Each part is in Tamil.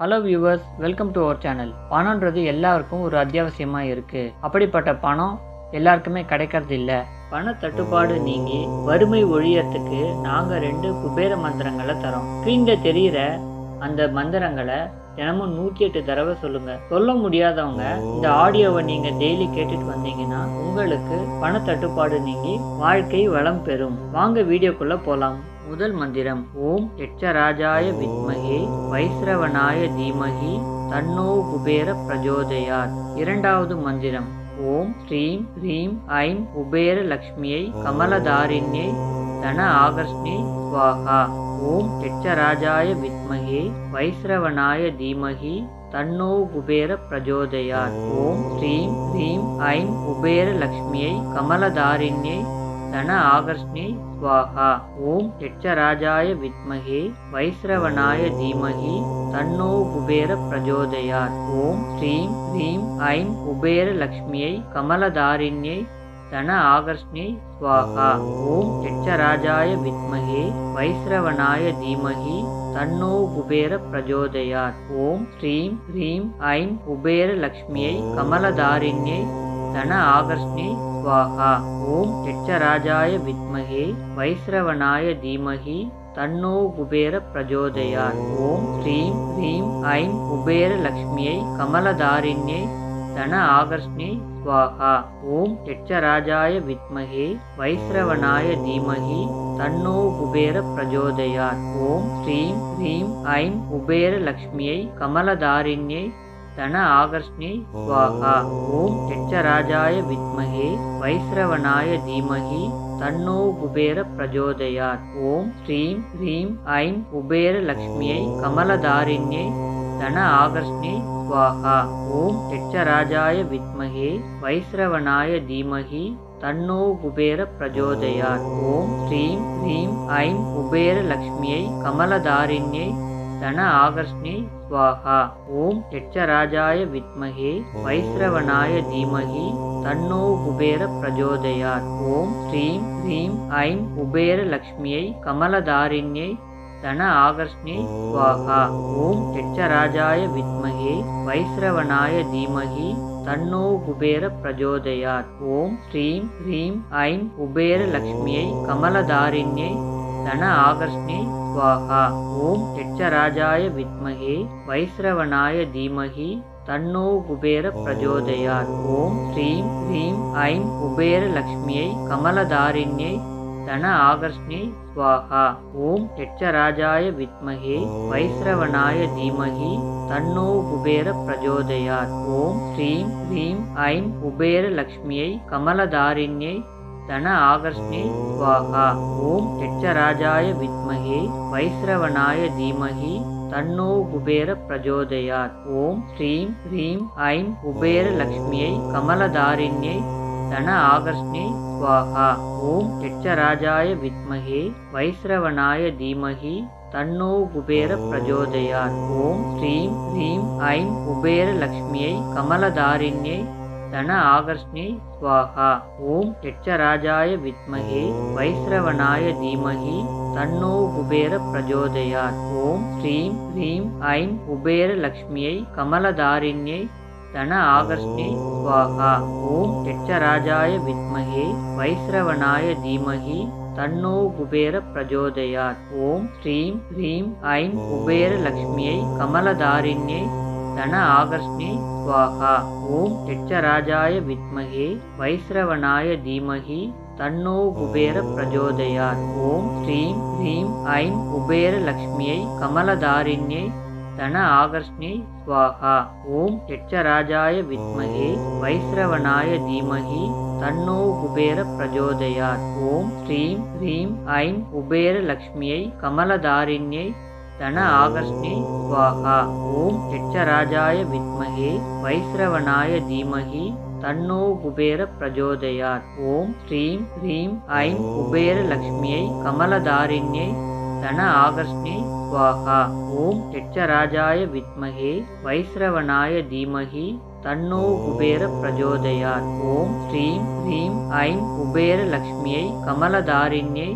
hello viewers welcome to our channel பணம்ன்றது எல்லாருக்கும் ஒரு அத்தியாவசியமாக இருக்குது அப்படிப்பட்ட பணம் எல்லாருக்குமே கிடைக்கிறது இல்லை பண தட்டுப்பாடு நீங்கி வறுமை ஒழியத்துக்கு நாங்கள் ரெண்டு குபேர மந்திரங்களை தரோம் ஸ்க்ரீனில் தெரிகிற அந்த மந்திரங்களை தினமும் நூற்றி எட்டு தடவை சொல்லுங்க சொல்ல முடியாதவங்க இந்த ஆடியோவை நீங்க டெய்லி கேட்டுட்டு வந்தீங்கன்னா உங்களுக்கு பண தட்டுப்பாடு நீங்கி வாழ்க்கை வளம் பெறும் வாங்க வீடியோக்குள்ள போலாம் முதல் மந்திரம் ஓம் எச்சராஜாய வித்மகே வைஸ்ரவனாய தீமகி தன்னோ குபேர பிரஜோதயாத் இரண்டாவது மந்திரம் ஓம் ஸ்ரீம் ஹ்ரீம் ஐம் குபேர லக்ஷ்மியை கமலதாரிண்யை தன ஆகர்ஷ்ணி ஸ்வாகா ஓம் எச்சராஜாய வித்மகே வைஸ்ரவனாய தீமகி தன்னோ குபேர பிரஜோதயாத் ஓம் ஸ்ரீம் ஹ்ரீம் ஐம் குபேர லக்ஷ்மியை கமலதாரிண்யை தன ஆகர்ஷ்ணி ஸ்வாகா ஓம் எச்சராஜாய வித்மகே வைஸ்ரவனாய தீமகி தன்னோ குபேர பிரஜோதயாத் ஓம் ஸ்ரீம் ஹ்ரீம் ஐம் குபேர லக்ஷ்மியை கமலதாரிண்யை தன ஆகர்ஷ்ணி ஸ்வாகா ஓம் எச்சராஜாய வித்மகே வைஸ்ரவனாய தீமகி தன்னோ குபேர பிரஜோதயாத் ஓம் ஸ்ரீம் ஹ்ரீம் ஐம் குபேர லக்ஷ்மியை கமலதாரிண்யை தன ஆகர்ஷ்ணி ஸ்வாகா ஓம் எச்சராஜாய வித்மகே வைஸ்ரவனாய தீமகி தன்னோ குபேர பிரஜோதயாத் ஓம் ஸ்ரீம் ஹ்ரீம் ஐம் குபேர லக்ஷ்மியை கமலதாரிண்யை தன ஆகர்ஷ்ணி ஸ்வாகா ஓம் எச்சராஜாய வித்மகே வைஸ்ரவனாய தீமகி தன்னோ குபேர பிரஜோதயாத் ஓம் ஸ்ரீம் ஹ்ரீம் ஐம் குபேர லக்ஷ்மியை கமலதாரிண்யை தன ஆகர்ஷ்ணி ஸ்வாகா ஓம் எச்சராஜாய வித்மகே வைஸ்ரவனாய தீமகி தன்னோ குபேர பிரஜோதயாத் ஓம் ஸ்ரீம் ஹ்ரீம் ஐம் குபேர லக்ஷ்மியை கமலதாரிண்யை தன ஆகர்ஷ்ணி ஸ்வாகா ஓம் எச்சராஜாய வித்மகே வைஸ்ரவனாய தீமகி தன்னோ குபேர பிரஜோதயாத் ஓம் ஸ்ரீம் ஹ்ரீம் ஐம் குபேர லக்ஷ்மியை கமலதாரிண்யை தன ஆகர்ஷ்ணி ஸ்வாகா ஓம் எச்சராஜாய வித்மகே வைஸ்ரவனாய தீமகி தன்னோ குபேர பிரஜோதயாத் ஓம் ஸ்ரீம் ஹ்ரீம் ஐம் குபேர லக்ஷ்மியை கமலதாரிண்யை தன ஆகர்ஷ்ணி ஸ்வாகா ஓம் எச்சராஜாய வித்மகே வைஸ்ரவனாய தீமகி தன்னோ குபேர பிரஜோதயாத் ஓம் ஸ்ரீம் ஹ்ரீம் ஐம் குபேர லக்ஷ்மியை கமலதாரிண்யை தன ஆகர்ஷ்ணி ஸ்வாகா ஓம் எச்சராஜாய வித்மகே வைஸ்ரவனாய தீமகி தன்னோ குபேர பிரஜோதயாத் ஓம் ஸ்ரீம் ஹ்ரீம் ஐம் குபேர லக்ஷ்மியை கமலதாரிண்யை தன ஆகர்ஷ்ணி ஸ்வாகா ஓம் எச்சராஜாய வித்மகே வைஸ்ரவனாய தீமகி தன்னோ குபேர பிரஜோதயாத் ஓம் ஸ்ரீம் ஹ்ரீம் ஐம் குபேர லக்ஷ்மியை கமலதாரிண்யை தன ஆகர்ஷ்ணி ஸ்வாகா ஓம் எச்சராஜாய வித்மகே வைஸ்ரவனாய தீமகி தன்னோ குபேர பிரஜோதயாத் ஓம் ஸ்ரீம் ஹ்ரீம் ஐம் குபேர லக்ஷ்மியை கமலதாரிண்யை தன ஆகர்ஷ்ணி ஸ்வாகா ஓம் எச்சராஜாய வித்மகே வைஸ்ரவனாய தீமகி தன்னோ குபேர பிரஜோதயாத் ஓம் ஸ்ரீம் ஹ்ரீம் ஐம் குபேர லக்ஷ்மியை கமலதாரிண்யை தன ஆகர்ஷ்ணி ஸ்வாகா ஓம் எச்சராஜாய வித்மகே வைஸ்ரவனாய தீமகி தன்னோ குபேர பிரஜோதயாத் ஓம் ஸ்ரீம் ஹ்ரீம் ஐம் குபேர லக்ஷ்மியை கமலதாரிண்யை தன ஆகர்ஷ்ணி ஸ்வாகா ஓம் எச்சராஜாய வித்மகே வைஸ்ரவனாய தீமகி தன்னோ குபேர பிரஜோதயாத் ஓம் ஸ்ரீம் ஹ்ரீம் ஐம் குபேர லக்ஷ்மியை கமலதாரிண்யை தன ஆகர்ஷ்ணி ஸ்வாகா ஓம் எச்சராஜாய வித்மகே வைஸ்ரவனாய தீமகி தன்னோ குபேர பிரஜோதயாத் ஓம் ஸ்ரீம் ஹ்ரீம் ஐம் குபேர லக்ஷ்மியை கமலதாரிண்யை தன ஆகர்ஷ்ணி ஸ்வாகா ஓம் எச்சராஜாய வித்மகே வைஸ்ரவனாய தீமகி தன்னோ குபேர பிரஜோதயாத் ஓம் ஸ்ரீம் ஹ்ரீம் ஐம் குபேர லக்ஷ்மியை கமலதாரிண்யை தன ஆகர்ஷ்ணி ஸ்வாகா ஓம் எச்சராஜாய வித்மகே வைஸ்ரவனாய தீமகி தன்னோ குபேர பிரஜோதயாத் ஓம் ஸ்ரீம் ஹ்ரீம் ஐம் குபேர லக்ஷ்மியை கமலதாரிண்யை தன ஆகர்ஷ்ணி ஸ்வாகா ஓம் எச்சராஜாய வித்மகே வைஸ்ரவனாய தீமகி தன்னோ குபேர பிரஜோதயாத் ஓம் ஸ்ரீம் ஹ்ரீம் ஐம் குபேர லக்ஷ்மியை கமலதாரிண்யை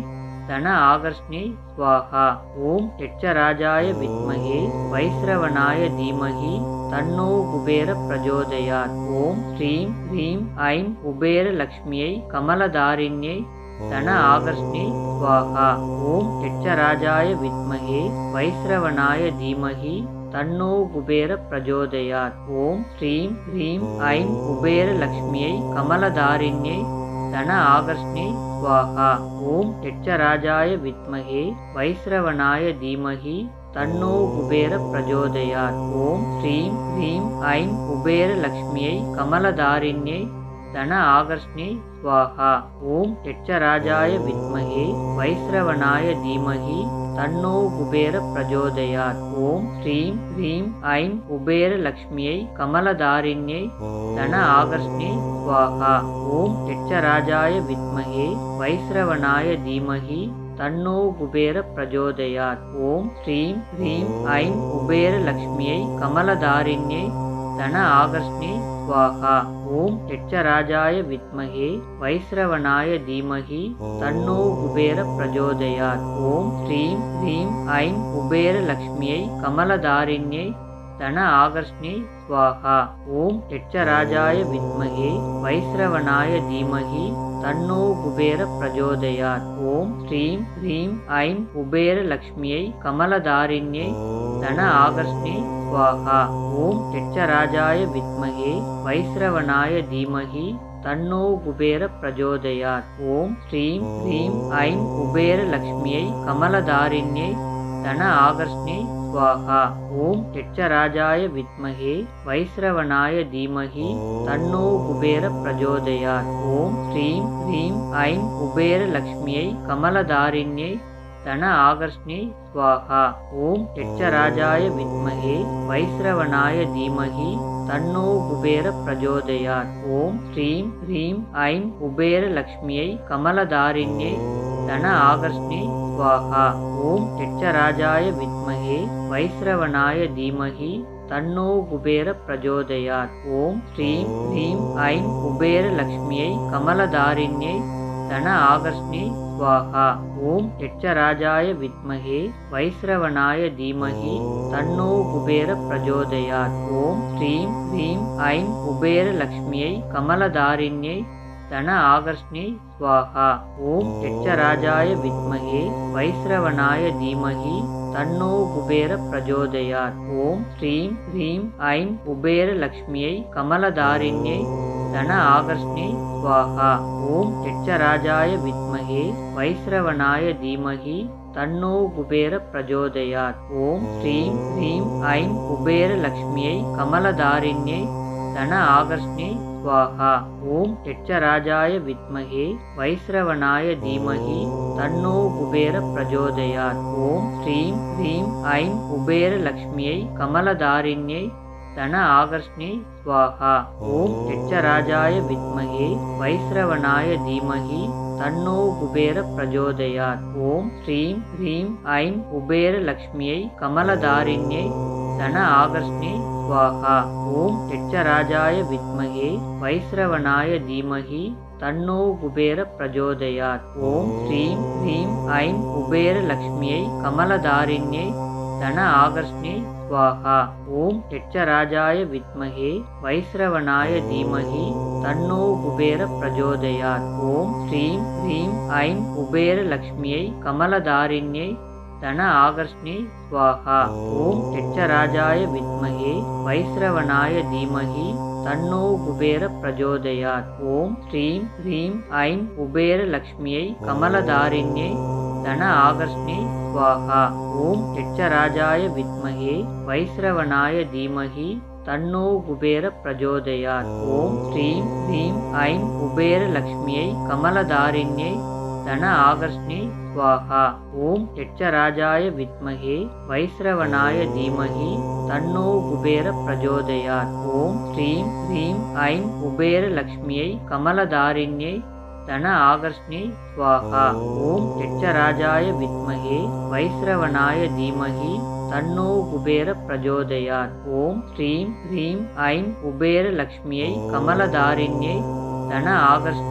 தன ஆகர்ஷ்ணி ஸ்வாஹா ஓம் யட்சராஜாய வித்மகே வைஸ்ரவனாய தீமகி தன்னோ குபேர பிரஜோதயாத் ஓம் ஸ்ரீம் ஹ்ரீம் ஐம் குபேர லக்ஷ்மியை கமலதாரிண்யை தன ஆகர்ஷ்ணி ஸ்வாஹா ஓம் யட்சராஜாய வித்மகே வைஸ்ரவனாய தீமகி தன்னோ குபேர பிரஜோதயாத் ஓம் ஸ்ரீம் ஹ்ரீம் ஐம் குபேர லக்ஷ்மியை கமலதாரிண்யை தன ஆகர்ஷ்ணி ஸ்வாஹா ஓம் யட்சராஜாய வித்மகே வைஸ்ரவனாய தீமகி தன்னோ குபேர பிரஜோதயாத் ஓம் ஸ்ரீம் ஹ்ரீம் ஐம் குபேர லக்ஷ்மியை கமலதாரிண்யை தன ஆகர்ஷ்ணி ஸ்வாஹா ஓம் யட்சராஜாய வித்மகே வைஸ்ரவனாய தீமகி தன்னோ குபேர பிரஜோதயாத் ஓம் ஸ்ரீம் ஹ்ரீம் ஐம் குபேர லக்ஷ்மியை கமலதாரிண்யை தன ஆகர்ஷ்ணி ஸ்வாஹா ஓம் யட்சராஜாய வித்மகே வைஸ்ரவனாய தீமகி தன்னோ குபேர பிரஜோதயாத் ஓம் ஸ்ரீம் ஹ்ரீம் ஐம் குபேர லக்ஷ்மியை கமலதாரிண்யை தன ஆகர்ஷ்ணி ஸ்வாஹா ஓம் யட்சராஜாய வித்மகே வைஸ்ரவனாய தீமகி தன்னோ குபேர பிரஜோதயாத் ஓம் ஸ்ரீம் ஹ்ரீம் ஐம் குபேர லக்ஷ்மியை கமலதாரிண்யை தன ஆகர்ஷ்ணி ஸ்வாஹா ஓம் யட்சராஜாய வித்மகே வைஸ்ரவனாய தீமகி தன்னோ குபேர பிரஜோதயாத் ஓம் ஸ்ரீம் ஹ்ரீம் ஐம் குபேர லக்ஷ்மியை கமலதாரிண்யை தன ஆகர்ஷ்ணி ஸ்வாஹா ஓம் யட்சராஜாய வித்மகே வைஸ்ரவனாய தீமகி தன்னோ குபேர பிரஜோதயாத் ஓம் ஸ்ரீம் ஹ்ரீம் ஐம் குபேர லக்ஷ்மியை கமலதாரிண்யை தன ஆகர்ஷ்ணி ஸ்வாஹா ஓம் யட்சராஜாய வித்மகே வைஸ்ரவனாய தீமகி தன்னோ குபேர பிரஜோதயாத் ஓம் ஸ்ரீம் ஹ்ரீம் ஐம் குபேர லக்ஷ்மியை கமலதாரிண்யை தன ஆகர்ஷ்ணி ஸ்வாஹா ஓம் யட்சராஜாய வித்மகே வைஸ்ரவனாய தீமகி தன்னோ குபேர பிரஜோதயாத் ஓம் ஸ்ரீம் ஹ்ரீம் ஐம் குபேர லக்ஷ்மியை கமலதாரிண்யை தன ஆகர்ஷ்ணி ஸ்வாஹா ஓம் யட்சராஜாய வித்மகே வைஸ்ரவனாய தீமகி தன்னோ குபேர பிரஜோதயாத் ஓம் ஸ்ரீம் ஹ்ரீம் ஐம் குபேர லக்ஷ்மியை கமலதாரிண்யை தன ஆகர்ஷ்ணி ஸ்வாஹா ஓம் யட்சராஜாய வித்மகே வைஸ்ரவனாய தீமகி தன்னோ குபேர பிரஜோதயாத் ஓம் ஸ்ரீம் ஹ்ரீம் ஐம் குபேர லக்ஷ்மியை கமலதாரிண்யை தன ஆகர்ஷ்ணி ஸ்வாஹா ஓம் யட்சராஜாய வித்மகே வைஸ்ரவனாய தீமகி தன்னோ குபேர பிரஜோதயாத் ஓம் ஸ்ரீம் ஹ்ரீம் ஐம் குபேர லக்ஷ்மியை கமலதாரிண்யை தன ஆகர்ஷ்ணி ஸ்வாஹா ஓம் யட்சராஜாய வித்மகே வைஸ்ரவனாய தீமகி தன்னோ குபேர பிரஜோதயாத் ஓம் ஸ்ரீம் ஹ்ரீம் ஐம் குபேர லக்ஷ்மியை கமலதாரிண்யை தன ஆகர்ஷ்ணி ஸ்வாஹா ஓம் யட்சராஜாய வித்மகே வைஸ்ரவனாய தீமகி தன்னோ குபேர பிரஜோதயாத் ஓம் ஸ்ரீம் ஹ்ரீம் ஐம் குபேர லக்ஷ்மியை கமலதாரிண்யை தன ஆகர்ஷ்ணி ஸ்வாஹா ஓம் யட்சராஜாய வித்மகே வைஸ்ரவனாய தீமகி தன்னோ குபேர பிரஜோதயாத் ஓம் ஸ்ரீம் ஹ்ரீம் ஐம் குபேர லக்ஷ்மியை கமலதாரிண்யை தன ஆகர்ஷ்ணி ஸ்வாஹா ஓம் யட்சராஜாய வித்மகே வைஸ்ரவனாய தீமகி தன்னோ குபேர பிரஜோதயாத் ஓம் ஸ்ரீம் ஹ்ரீம் ஐம் குபேர லக்ஷ்மியை கமலதாரிண்யை தன ஆகர்ஷ்ணி ஸ்வாஹா ஓம் யட்சராஜாய வித்மகே வைஸ்ரவனாய தீமகி தன்னோ குபேர பிரஜோதயாத் ஓம் ஸ்ரீம் ஹ்ரீம் ஐம் குபேர லக்ஷ்மியை கமலதாரிண்யை தன ஆகர்ஷ்ணி ஸ்வாஹா ஓம் யட்சராஜாய வித்மகே வைஸ்ரவனாய தீமகி தன்னோ குபேர பிரஜோதயாத் ஓம் ஸ்ரீம் ஹ்ரீம் ஐம் குபேர லக்ஷ்மியை கமலதாரிண்யை தன ஆகர்ஷ்ணி ஸ்வாஹா ஓம் யட்சராஜாய வித்மகே வைஸ்ரவனாய தீமகி தன்னோ குபேர பிரஜோதயாத் ஓம் ஸ்ரீம் ஹ்ரீம் ஐம் குபேர லக்ஷ்மியை கமலதாரிண்யை தன ஆகர்ஷ்ணி ஸ்வாஹா ஓம் யட்சராஜாய வித்மகே வைஸ்ரவனாய தீமகி தன்னோ குபேர பிரஜோதயாத் ஓம் ஸ்ரீம் ஹ்ரீம் ஐம் குபேர லக்ஷ்மியை கமலதாரிண்யை தன ஆகர்ஷ்ணி ஸ்வாஹா ஓம் யட்சராஜாய வித்மகே வைஸ்ரவனாய தீமகி தன்னோ குபேர பிரஜோதயாத் ஓம் ஸ்ரீம் ஹ்ரீம் ஐம் குபேர லக்ஷ்மியை கமலதாரிண்யை தன ஆகர்ஷ்ணி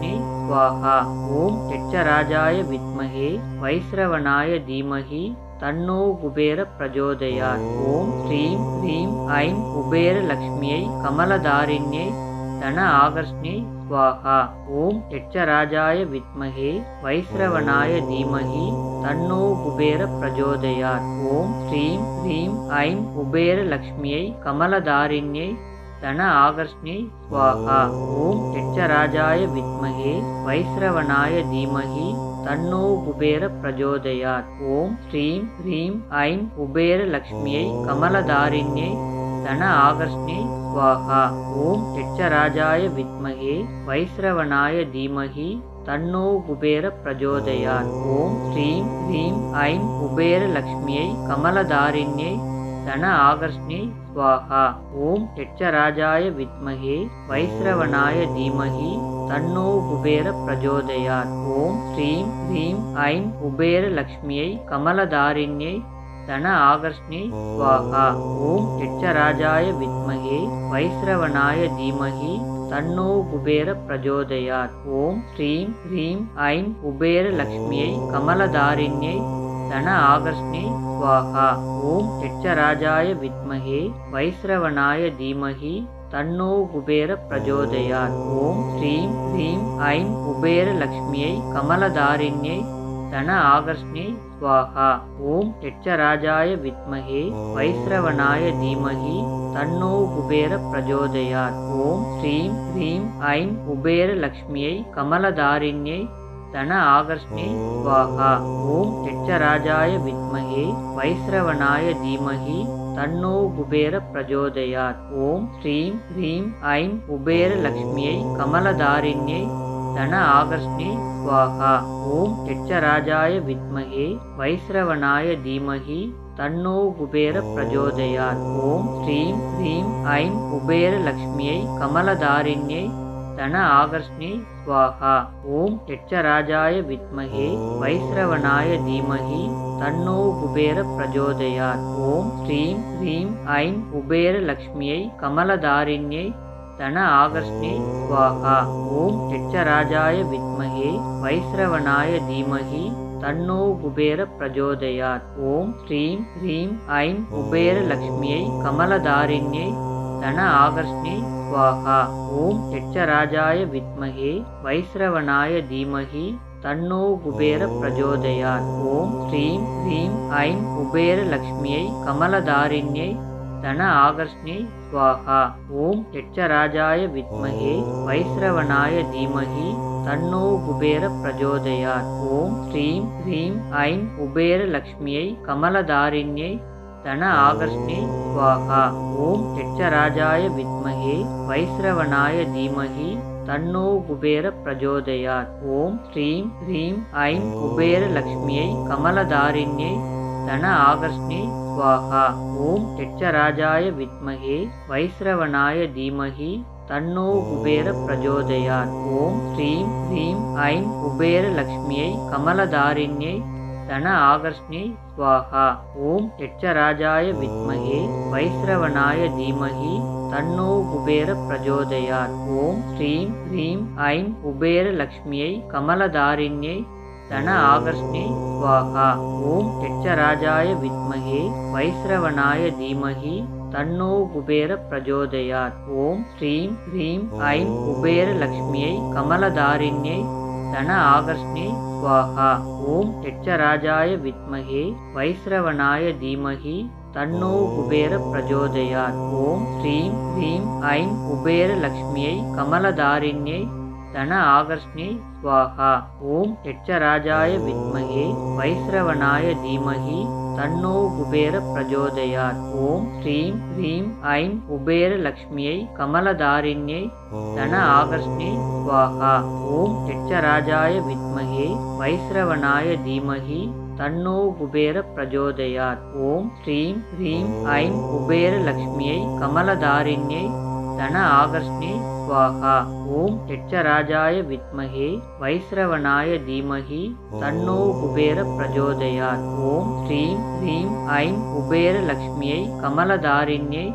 ஸ்வாஹா ஓம் யட்சராஜாய வித்மகே வைஸ்ரவனாய தீமகி தன்னோ குபேர பிரஜோதயாத் ஓம் ஸ்ரீம் ஹ்ரீம் ஐம் குபேர லக்ஷ்மியை கமலதாரிண்யை தன ஆகர்ஷ்ணி ஸ்வாஹா ஓம் யட்சராஜாய வித்மகே வைஸ்ரவனாய தீமகி தன்னோ குபேர பிரஜோதயாத் ஓம் ஸ்ரீம் ஹ்ரீம் ஐம் குபேர லக்ஷ்மியை கமலதாரிண்யை தன ஆகர்ஷ்ணி ஸ்வாஹா ஓம் யட்சராஜாய வித்மகே வைஸ்ரவனாய தீமகி தன்னோ குபேர பிரஜோதயாத் ஓம் ஸ்ரீம் ஹ்ரீம் ஐம் குபேர லக்ஷ்மியை கமலதாரிண்யை தன ஆகர்ஷ்ணி ஸ்வாஹா ஓம் யட்சராஜாய வித்மகே வைஸ்ரவனாய தீமகி தன்னோ குபேர பிரஜோதயாத் ஓம் ஸ்ரீம் ஹ்ரீம் ஐம் குபேர லக்ஷ்மியை கமலதாரிண்யை தன ஆகர்ஷ்ணி ஸ்வாஹா ஓம் யட்சராஜாய வித்மகே வைஸ்ரவனாய தீமகி தன்னோ குபேர பிரஜோதயாத் ஓம் ஸ்ரீம் ஹ்ரீம் ஐம் குபேர லக்ஷ்மியை கமலதாரிண்யை தன ஆகர்ஷ்ணி ஸ்வாஹா ஓம் யட்சராஜாய வித்மகே வைஸ்ரவனாய தீமகி தன்னோ குபேர பிரஜோதயாத் ஓம் ஸ்ரீம் ஹ்ரீம் ஐம் குபேர லக்ஷ்மியை கமலதாரிண்யை தன ஆகர்ஷ்ணி ஸ்வாஹா ஓம் யட்சராஜாய வித்மகே வைஸ்ரவனாய தீமகி தன்னோ குபேர பிரஜோதயாத் ஓம் ஸ்ரீம் ஹ்ரீம் ஐம் குபேர லக்ஷ்மியை கமலதாரிண்யை தன ஆகர்ஷ்ணி ஸ்வாஹா ஓம் யட்சராஜாய வித்மகே வைஸ்ரவனாய தீமகி தன்னோ குபேர பிரஜோதயாத் ஓம் ஸ்ரீம் ஹ்ரீம் ஐம் குபேர லக்ஷ்மியை கமலதாரிண்யை தன ஆகர்ஷ்ணி ஸ்வாஹா ஓம் யட்சராஜாய வித்மகே வைஸ்ரவனாய தீமகி தன்னோ குபேர பிரஜோதயாத் ஓம் ஸ்ரீம் ஹ்ரீம் ஐம் குபேர லக்ஷ்மியை கமலதாரிண்யை தன ஆகர்ஷ்ணி ஸ்வாஹா ஓம் யட்சராஜாய வித்மகே வைஸ்ரவனாய தீமகி தன்னோ குபேர பிரஜோதயாத் ஓம் ஸ்ரீம் ஹ்ரீம் ஐம் குபேர லக்ஷ்மியை கமலதாரிண்யை தன ஆகர்ஷ்ணி ஸ்வாஹா ஓம் யட்சராஜாய வித்மகே வைஸ்ரவனாய தீமகி தன்னோ குபேர பிரஜோதயாத் ஓம் ஸ்ரீம் ஹ்ரீம் ஐம் குபேர லக்ஷ்மியை கமலதாரிண்யை தன ஆகர்ஷ்ணி ஸ்வாஹா ஓம் யட்சராஜாய வித்மகே வைஸ்ரவனாய தீமகி தன்னோ குபேர பிரஜோதயாத் ஓம் ஸ்ரீம் ஹ்ரீம் ஐம் குபேர லக்ஷ்மியை கமலதாரிண்யை தன ஆகர்ஷ்ணி ஸ்வாஹா ஓம் யட்சராஜாய வித்மகே வைஸ்ரவனாய தீமகி தன்னோ குபேர பிரஜோதயாத் ஓம் ஸ்ரீம் ஹ்ரீம் ஐம் குபேர லக்ஷ்மியை கமலதாரிண்யை தன ஆகர்ஷ்ணி ஸ்வாஹா ஓம் யட்சராஜாய வித்மகே வைஸ்ரவனாய தீமகி தன்னோ குபேர பிரஜோதயாத் ஓம் ஸ்ரீம் ஹ்ரீம் ஐம் குபேர லக்ஷ்மியை கமலதாரிண்யை தன ஆகர்ஷ்ணி ஸ்வாஹா ஓம் யட்சராஜாய வித்மகே வைஸ்ரவனாய தீமகி தன்னோ குபேர பிரஜோதயாத் ஓம் ஸ்ரீம் ஹ்ரீம் ஐம் குபேர லக்ஷ்மியை கமலதாரிண்யை தன ஆகர்ஷ்ணி ஸ்வாஹா ஓம் யட்சராஜாய வித்மகே வைஸ்ரவனாய தீமகி தன்னோ குபேர பிரஜோதயாத் ஓம் ஸ்ரீம் ஹ்ரீம் ஐம் குபேர லக்ஷ்மியை கமலதாரிண்யை தன ஆகர்ஷ்ணி ஸ்வாஹா ஓம் யட்சராஜாய வித்மகே வைஸ்ரவனாய தீமகி தன்னோ குபேர பிரஜோதயாத் ஓம் ஸ்ரீம் ஹ்ரீம் ஐம் குபேர லக்ஷ்மியை கமலதாரிண்யை தன ஆகர்ஷ்ணி ஸ்வாஹா ஓம் யட்சராஜாய வித்மகே வைஸ்ரவனாய தீமகி தன்னோ குபேர பிரஜோதயாத் ஓம் ஸ்ரீம் ஹ்ரீம் ஐம் குபேர லக்ஷ்மியை கமலதாரிண்யை தன ஆகர்ஷ்ணி ஸ்வாஹா ஓம் யட்சராஜாய வித்மகே வைஸ்ரவனாய தீமகி தன்னோ குபேர பிரஜோதயாத் ஓம் ஸ்ரீம் ஹ்ரீம் ஐம் குபேர லக்ஷ்மியை கமலதாரிண்யை தன ஆகர்ஷ்ணி ஸ்வாஹா ஓம் யட்சராஜாய வித்மகே வைஸ்ரவனாய தீமகி தன்னோ குபேர பிரஜோதயாத் ஓம் ஸ்ரீம் ஹ்ரீம் ஐம் குபேர லக்ஷ்மியை கமலதாரிண்யை தன ஆகர்ஷ்ணி ஸ்வாஹா ஓம் யட்சராஜாய வித்மகே வைஸ்ரவனாய தீமகி தன்னோ குபேர பிரஜோதயாத் ஓம் ஸ்ரீம் ஹ்ரீம் ஐம் குபேர லக்ஷ்மியை கமலதாரிண்யை தன ஆகர்ஷ்ணி ஸ்வாஹா ஓம் யட்சராஜாய வித்மகே வைஸ்ரவனாய தீமகி தன்னோ குபேர பிரஜோதயாத் ஓம் ஸ்ரீம் ஹ்ரீம் ஐம் குபேர லக்ஷ்மியை கமலதாரிண்யை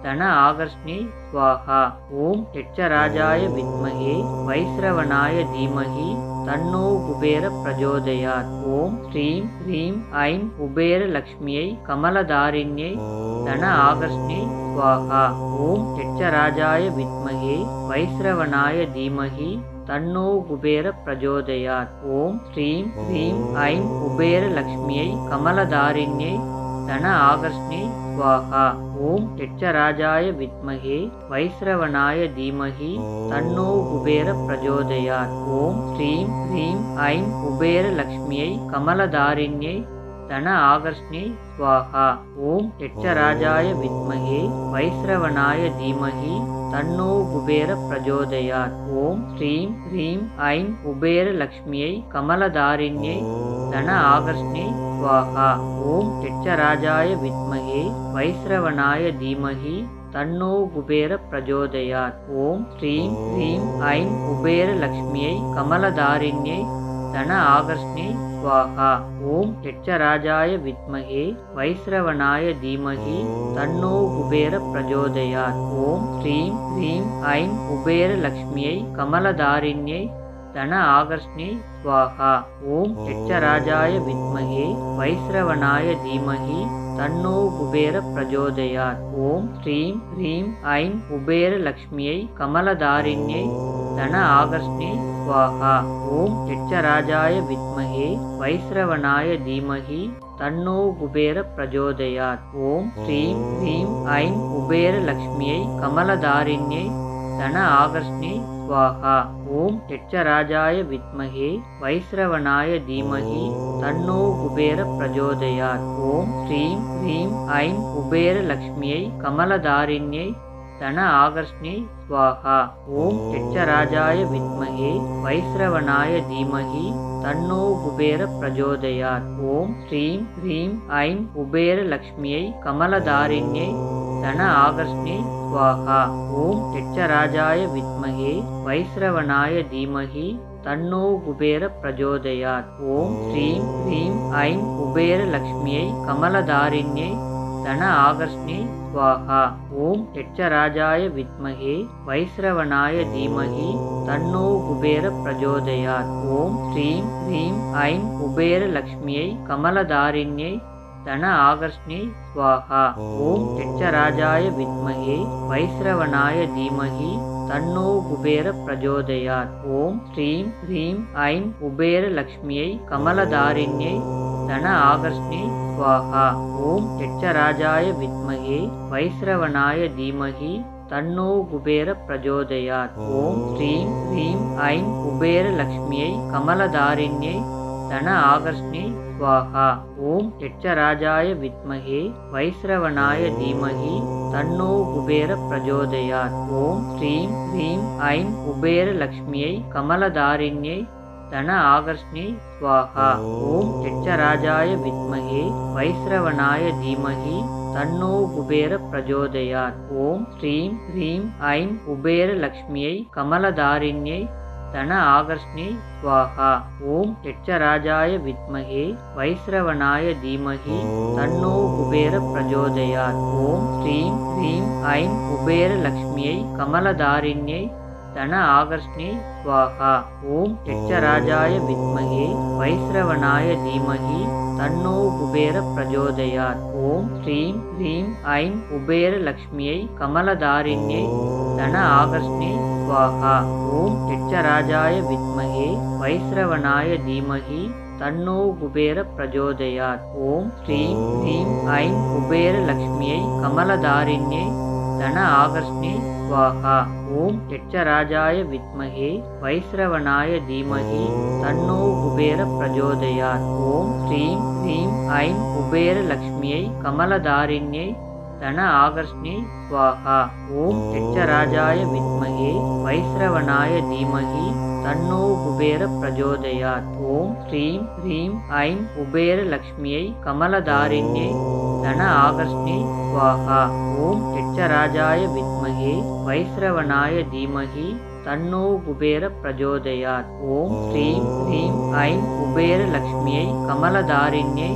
தன ஆகர்ஷ்ணி ஸ்வாஹா ஓம் யட்சராஜாய வித்மகே வைஸ்ரவனாய தீமகி தன்னோ குபேர பிரஜோதயாத் ஓம் ஸ்ரீம் ஹ்ரீம் ஐம் குபேர லக்ஷ்மியை கமலதாரிண்யை தன ஆகர்ஷ்ணி ஸ்வாஹா ஓம் யட்சராஜாய வித்மகே வைஸ்ரவனாய தீமகி தன்னோ குபேர பிரஜோதயாத் ஓம் ஸ்ரீம் ஹ்ரீம் ஐம் குபேர லக்ஷ்மியை கமலதாரிண்யை தன ஆகர்ஷ்ணி ஸ்வாஹா ஓம் யட்சராஜாய வித்மகே வைஸ்ரவனாய தீமகி தன்னோ குபேர பிரஜோதயாத் ஓம் ஸ்ரீம் ஹ்ரீம் ஐம் குபேர லக்ஷ்மியை கமலதாரிண்யை தன ஆகர்ஷ்ணி ஸ்வாஹா ஓம் யட்சராஜாய வித்மகே வைஸ்ரவனாய தீமகி தன்னோ குபேர பிரஜோதயாத் ஓம் ஸ்ரீம் ஹ்ரீம் ஐம் குபேர லக்ஷ்மியை கமலதாரிண்யை தன ஆகர்ஷ்ணி ஸ்வாஹா ஓம் யட்சராஜாய வித்மகே வைஸ்ரவனாய தீமகி தன்னோ குபேர பிரஜோதயாத் ஓம் ஸ்ரீம் ஹ்ரீம் ஐம் குபேர லக்ஷ்மியை கமலதாரிண்யை தன ஆகர்ஷ்ணி ஸ்வாஹா ஓம் யட்சராஜாய வித்மகே வைஸ்ரவனாய தீமகி தன்னோ குபேர பிரஜோதயாத் ஓம் ஸ்ரீம் ஹ்ரீம் ஐம் குபேர லக்ஷ்மியை கமலதாரிண்யை தன ஆகர்ஷ்ணி ஸ்வாஹா ஓம் யட்சராஜாய வித்மகே வைஸ்ரவனாய தீமகி தன்னோ குபேர பிரஜோதயாத் ஓம் ஸ்ரீம் ஹ்ரீம் ஐம் குபேர லக்ஷ்மியை கமலதாரிண்யை தன ஆகர்ஷ்ணி ஸ்வாஹா ஓம் யட்சராஜாய வித்மகே வைஸ்ரவனாய தீமகி தன்னோ குபேர பிரஜோதயாத் ஓம் ஸ்ரீம் ஹ்ரீம் ஐம் குபேர லக்ஷ்மியை கமலதாரிண்யை தன ஆகர்ஷ்ணி ஸ்வாஹா ஓம் யட்சராஜாய வித்மகே வைஸ்ரவனாய தீமகி தன்னோ குபேர பிரஜோதயாத் ஓம் ஸ்ரீம் ஹ்ரீம் ஐம் குபேர லக்ஷ்மியை கமலதாரிண்யை தன ஆகர்ஷ்ணி ஸ்வாஹா ஓம் யட்சராஜாய வித்மகே வைஸ்ரவனாய தீமகி தன்னோ குபேர பிரஜோதயாத் ஓம் ஸ்ரீம் ஹ்ரீம் ஐம் குபேர லக்ஷ்மியை கமலதாரிண்யை தன ஆகர்ஷ்ணி ஸ்வாஹா ஓம் யட்சராஜாய வித்மகே வைஸ்ரவனாய தீமகி தன்னோ குபேர பிரஜோதயாத் ஓம் ஸ்ரீம் ஹ்ரீம் ஐம் குபேர லக்ஷ்மியை கமலதாரிண்யை தன ஆகர்ஷ்ணி ஸ்வாஹா ஓம் யட்சராஜாய வித்மகே வைஸ்ரவனாய தீமகி தன்னோ குபேர பிரஜோதயாத் ஓம் ஸ்ரீம் ஹ்ரீம் ஐம் குபேர லக்ஷ்மியை கமலதாரிண்யை தன ஆகர்ஷ்ணி ஸ்வாஹா ஓம் யட்சராஜாய வித்மகே வைஸ்ரவனாய தீமகி தன்னோ குபேர பிரஜோதயாத் ஓம் ஸ்ரீம் ஹ்ரீம் ஐம் குபேர லக்ஷ்மியை கமலதாரிண்யை தன ஆகர்ஷ்ணி ஸ்வாஹா ஓம் யட்சராஜாய வித்மகே வைஸ்ரவனாய தீமகி தன்னோ குபேர பிரஜோதயாத் ஓம் ஸ்ரீம் ஹ்ரீம் ஐம் குபேர லக்ஷ்மியை கமலதாரிண்யை தன ஆகர்ஷ்ணி ஸ்வாஹா ஓம் யட்சராஜாய வித்மகே வைஸ்ரவனாய தீமகி தன்னோ குபேர பிரஜோதயாத் ஓம் ஸ்ரீம் ஹ்ரீம் ஐம் குபேர லக்ஷ்மியை கமலதாரிண்யை தன ஆகர்ஷ்ணி ஸ்வாஹா ஓம் யட்சராஜாய வித்மகே வைஸ்ரவனாய தீமகி தன்னோ குபேர பிரஜோதயாத் ஓம் ஸ்ரீம் ஹ்ரீம் ஐம் குபேர லக்ஷ்மியை கமலதாரிண்யை தன ஆகர்ஷ்ணி ஸ்வாஹா ஓம் யட்சராஜாய வித்மகே வைஸ்ரவனாய தீமகி தன்னோ குபேர பிரஜோதயாத் ஓம் ஸ்ரீம் ஹ்ரீம் ஐம் குபேர லக்ஷ்மியை கமலதாரிண்யை தன ஆகர்ஷ்ணி ஸ்வாஹா ஓம் யட்சராஜாய வித்மகே வைஸ்ரவனாய தீமகி தன்னோ குபேர பிரஜோதயாத் ஓம் ஸ்ரீம் ஹ்ரீம் ஐம் குபேர லக்ஷ்மியை கமலதாரிண்யை தன ஆகர்ஷ்ணி ஸ்வாஹா ஓம் யட்சராஜாய வித்மகே வைஸ்ரவனாய தீமகி தன்னோ குபேர பிரஜோதயாத் ஓம் ஸ்ரீம் ஹ்ரீம் ஐம் குபேர லக்ஷ்மியை கமலதாரிண்யை தன ஆகர்ஷ்ணி ஸ்வாஹா ஓம் யட்சராஜாய வித்மகே வைஸ்ரவனாய தீமகி தன்னோ குபேர பிரஜோதயாத் ஓம் ஸ்ரீம் ஹ்ரீம் ஐம் குபேர லக்ஷ்மியை கமலதாரிண்யை தன ஆகர்ஷ்ணி ஸ்வாஹா ஓம் யட்சராஜாய வித்மகே வைஸ்ரவனாய தீமகி தன்னோ குபேர பிரஜோதயாத் ஓம் ஸ்ரீம் ஹ்ரீம் ஐம் குபேர லக்ஷ்மியை கமலதாரிண்யை தன ஆகர்ஷ்ணி ஸ்வாஹா ஓம் யட்சராஜாய வித்மகே வைஸ்ரவனாய தீமகி தன்னோ குபேர பிரஜோதயாத் ஓம் ஸ்ரீம் ஹ்ரீம் ஐம் குபேர லக்ஷ்மியை கமலதாரிண்யை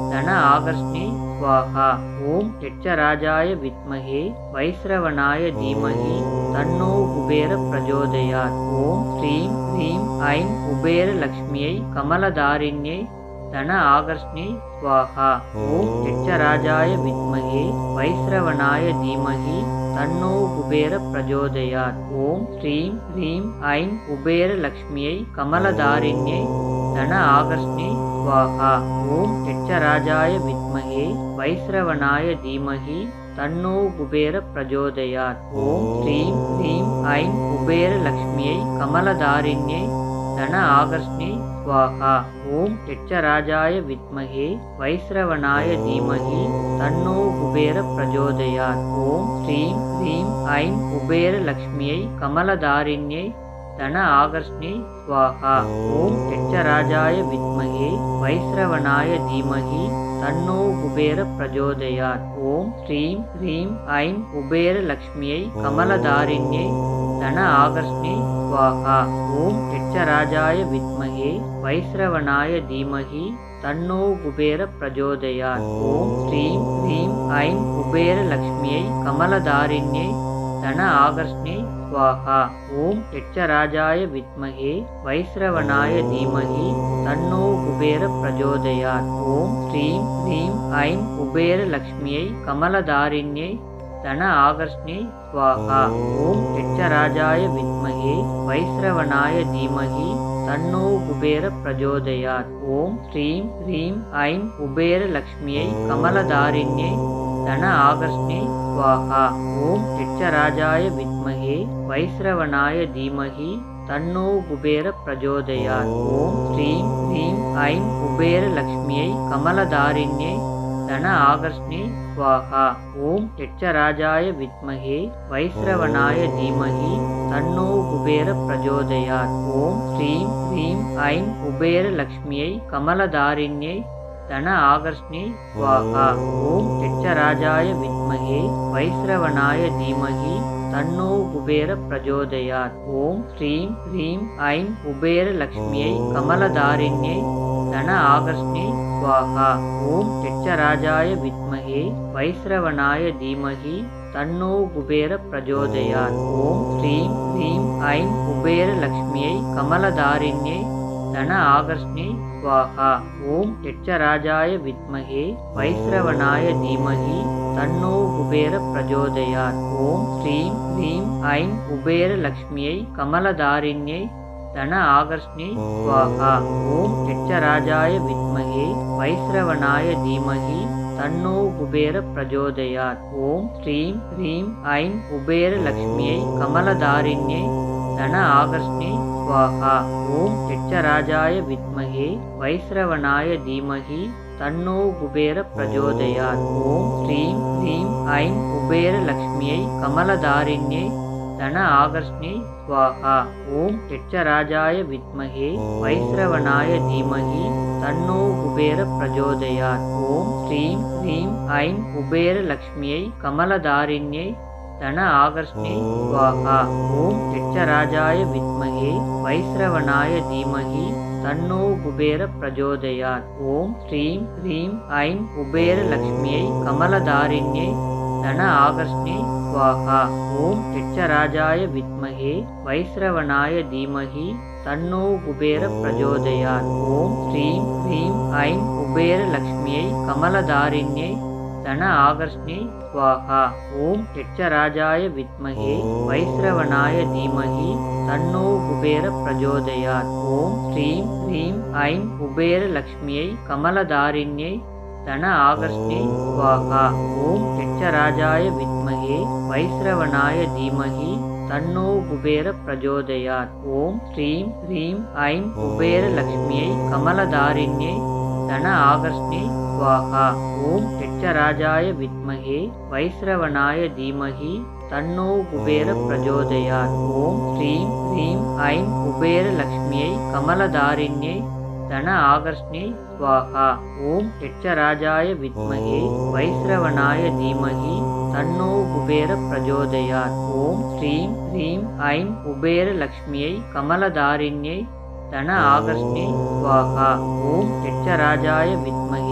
தன ஆகர்ஷ்ணி ஸ்வாஹா ஓம் யட்சராஜாய வித்மஹே வைஸ்ரவனாய தீமஹி தன்னோ குபேர பிரஜோதயாத் ஓம் ஸ்ரீம் ஹ்ரீம் ஐம் குபேர லக்ஷ்மியை கமலதாரிண்யை தன ஆகர்ஷ்ணி ஸ்வாஹா ஓம் யட்சராஜாய வித்மஹே வைஸ்ரவனாய தீமஹி தன்னோ குபேர பிரஜோதயாத் ஓம் ஸ்ரீம் ஹ்ரீம் ஐம் குபேர லக்ஷ்மியை கமலதாரிண்யை தன ஆகர்ஷ்ணி ஸ்வாஹா ஓம் யட்சராஜாய வித்மஹே வைஸ்ரவனாய தீமஹி தன்னோ குபேர பிரஜோதயாத் ஓம் ஸ்ரீம் ஹ்ரீம் ஐம் குபேர லக்ஷ்மியை கமலதாரிண்யை தன ஆகர்ஷ்ணி ஸ்வாஹா ஓம் யட்சராஜாய வித்மஹே வைஸ்ரவனாய தீமஹி தன்னோ குபேர பிரஜோதயாத் ஓம் ஸ்ரீம் ஹ்ரீம் ஐம் குபேர லக்ஷ்மியை கமலதாரிண்யை தன ஆகர்ஷ்ணி ஸ்வாஹா ஓம் யட்சராஜாய வித்மஹே வைஸ்ரவனாய தீமஹி தன்னோ குபேர பிரஜோதயாத் ஓம் ஸ்ரீம் ஹ்ரீம் ஐம் குபேர லக்ஷ்மியை கமலதாரிண்யை தன ஆகர்ஷ்ணி ஸ்வாஹா ஓம் யட்சராஜாய வித்மஹே வைஸ்ரவனாய தீமஹி தன்னோ குபேர பிரஜோதயாத் ஓம் ஸ்ரீம் ஹ்ரீம் ஐம் குபேர லக்ஷ்மியை கமலதாரிண்யை தன ஆகர்ஷ்ணி ஸ்வாஹா ஓம் யட்சராஜாய வித்மஹே வைஸ்ரவனாய தீமஹி தன்னோ குபேர பிரஜோதயாத் ஓம் ஸ்ரீம் ஹ்ரீம் ஐம் குபேர லக்ஷ்மியை கமலதாரிண்யை தன ஆகர்ஷ்ணி ஸ்வாஹா ஓம் யட்சராஜாய வித்மஹே வைஸ்ரவனாய தீமஹி தன்னோ குபேர பிரஜோதயாத் ஓம் ஸ்ரீம் ஹ்ரீம் ஐம் குபேர லக்ஷ்மியை கமலதாரிண்யை தன ஆகர்ஷ்ணி ஸ்வாஹா ஓம் யட்சராஜாய வித்மஹே வைஸ்ரவனாய தீமஹி தன்னோ குபேர பிரஜோதயாத் ஓம் ஸ்ரீம் ஹ்ரீம் ஐம் குபேர லக்ஷ்மியை கமலதாரிண்யை தன ஆகர்ஷ்ணி ஸ்வாஹா ஓம் யட்சராஜாய வித்மஹே வைஸ்ரவனாய தீமஹி தன்னோ குபேர பிரஜோதயாத் ஓம் ஸ்ரீம் ஹ்ரீம் ஐம் குபேர லக்ஷ்மியை கமலதாரிண்யை தன ஆகர்ஷ்ணி ஸ்வாஹா ஓம் யட்சராஜாய வித்மஹே வைஸ்ரவனாய தீமஹி தன்னோ குபேர பிரஜோதயாத் ஓம் ஸ்ரீம் ஹ்ரீம் ஐம் குபேர லக்ஷ்மியை கமலதாரிண்யை தன ஆகர்ஷ்ணி ஸ்வாஹா ஓம் யட்சராஜாய வித்மஹே வைஸ்ரவனாய தீமஹி தன்னோ குபேர பிரஜோதயாத் ஓம் ஸ்ரீம் ஹ்ரீம் ஐம் குபேர லக்ஷ்மியை கமலதாரிண்யை தன ஆகர்ஷ்ணி ஸ்வாஹா ஓம் யட்சராஜாய வித்மஹே வைஸ்ரவனாய தீமஹி தன்னோ குபேர பிரஜோதயாத் ஓம் ஸ்ரீம் ஹ்ரீம் ஐம் குபேர லக்ஷ்மியை கமலதாரிண்யை தன ஆகர்ஷ்ணி ஸ்வாஹா ஓம் யட்சராஜாய வித்மஹே வைஸ்ரவனாய தீமஹி தன்னோ குபேர பிரஜோதயாத் ஓம் ஸ்ரீம் ஹ்ரீம் ஐம் குபேர லக்ஷ்மியை கமலதாரிண்யை தன ஆகர்ஷ்ணி ஸ்வாஹா ஓம் யட்சராஜாய வித்மஹே வைஸ்ரவனாய தீமஹி தன்னோ குபேர பிரஜோதயாத் ஓம் ஸ்ரீம் ஹ்ரீம் ஐம் குபேர லக்ஷ்மியை கமலதாரிண்யை தன ஆகர்ஷ்ணி ஸ்வாஹா ஓம் யட்சராஜாய வித்மஹே வைஸ்ரவனாய தீமஹி தன்னோ குபேர பிரஜோதயாத் ஓம் ஸ்ரீம் ஹ்ரீம் ஐம் குபேர லக்ஷ்மியை கமலதாரிண்யை தன ஆகர்ஷ்ணி ஸ்வாஹா ஓம் யட்சராஜாய வித்மஹே வைஸ்ரவனாய தீமஹி தன்னோ குபேர பிரஜோதயாத் ஓம் ஸ்ரீம் ஹ்ரீம் ஐம் குபேர லக்ஷ்மியை கமலதாரிண்யை தன ஆகர்ஷ்ணி ஸ்வாஹா ஓம் யட்சராஜாய வித்மஹே வைஸ்ரவனாய தீமஹி தன்னோ குபேர பிரஜோதயாத் ஓம் ஸ்ரீம் ஹ்ரீம் ஐம் குபேர லக்ஷ்மியை கமலதாரிண்யை தன ஆகர்ஷ்ணி ஸ்வாஹா ஓம் யட்சராஜாய வித்மஹே வைஸ்ரவனாய தீமஹி தன்னோ குபேர பிரஜோதயாத் ஓம் ஸ்ரீம் ஹ்ரீம் ஐம் குபேர லக்ஷ்மியை கமலதாரிண்யை தன ஆகர்ஷ்ணி ஸ்வாஹா ஓம் யட்சராஜாய வித்மஹே வைஸ்ரவனாய தீமஹி தன்னோ குபேர பிரஜோதயாத் ஓம் ஸ்ரீம் ஹ்ரீம் ஐம் குபேர லக்ஷ்மியை கமலதாரிண்யை தன ஆகர்ஷ்ணி ஸ்வாஹா ஓம் யட்சராஜாய வித்மஹே வைஸ்ரவனாய தீமஹி தன்னோ குபேர பிரஜோதயாத் ஓம் ஸ்ரீம் ஹ்ரீம் ஐம் குபேர லக்ஷ்மியை கமலதாரிண்யை தன ஆகர்ஷ்ணி ஸ்வாஹா ஓம் யட்சராஜாய வித்மஹே வைஸ்ரவனாய தீமஹி தன்னோ குபேர பிரஜோதயாத் ஓம் ஸ்ரீம் ஹ்ரீம் ஐம் குபேர லக்ஷ்மியை கமலதாரிண்யை தன ஆகர்ஷ்ணி ஸ்வாஹா ஓம் யட்சராஜாய வித்மஹே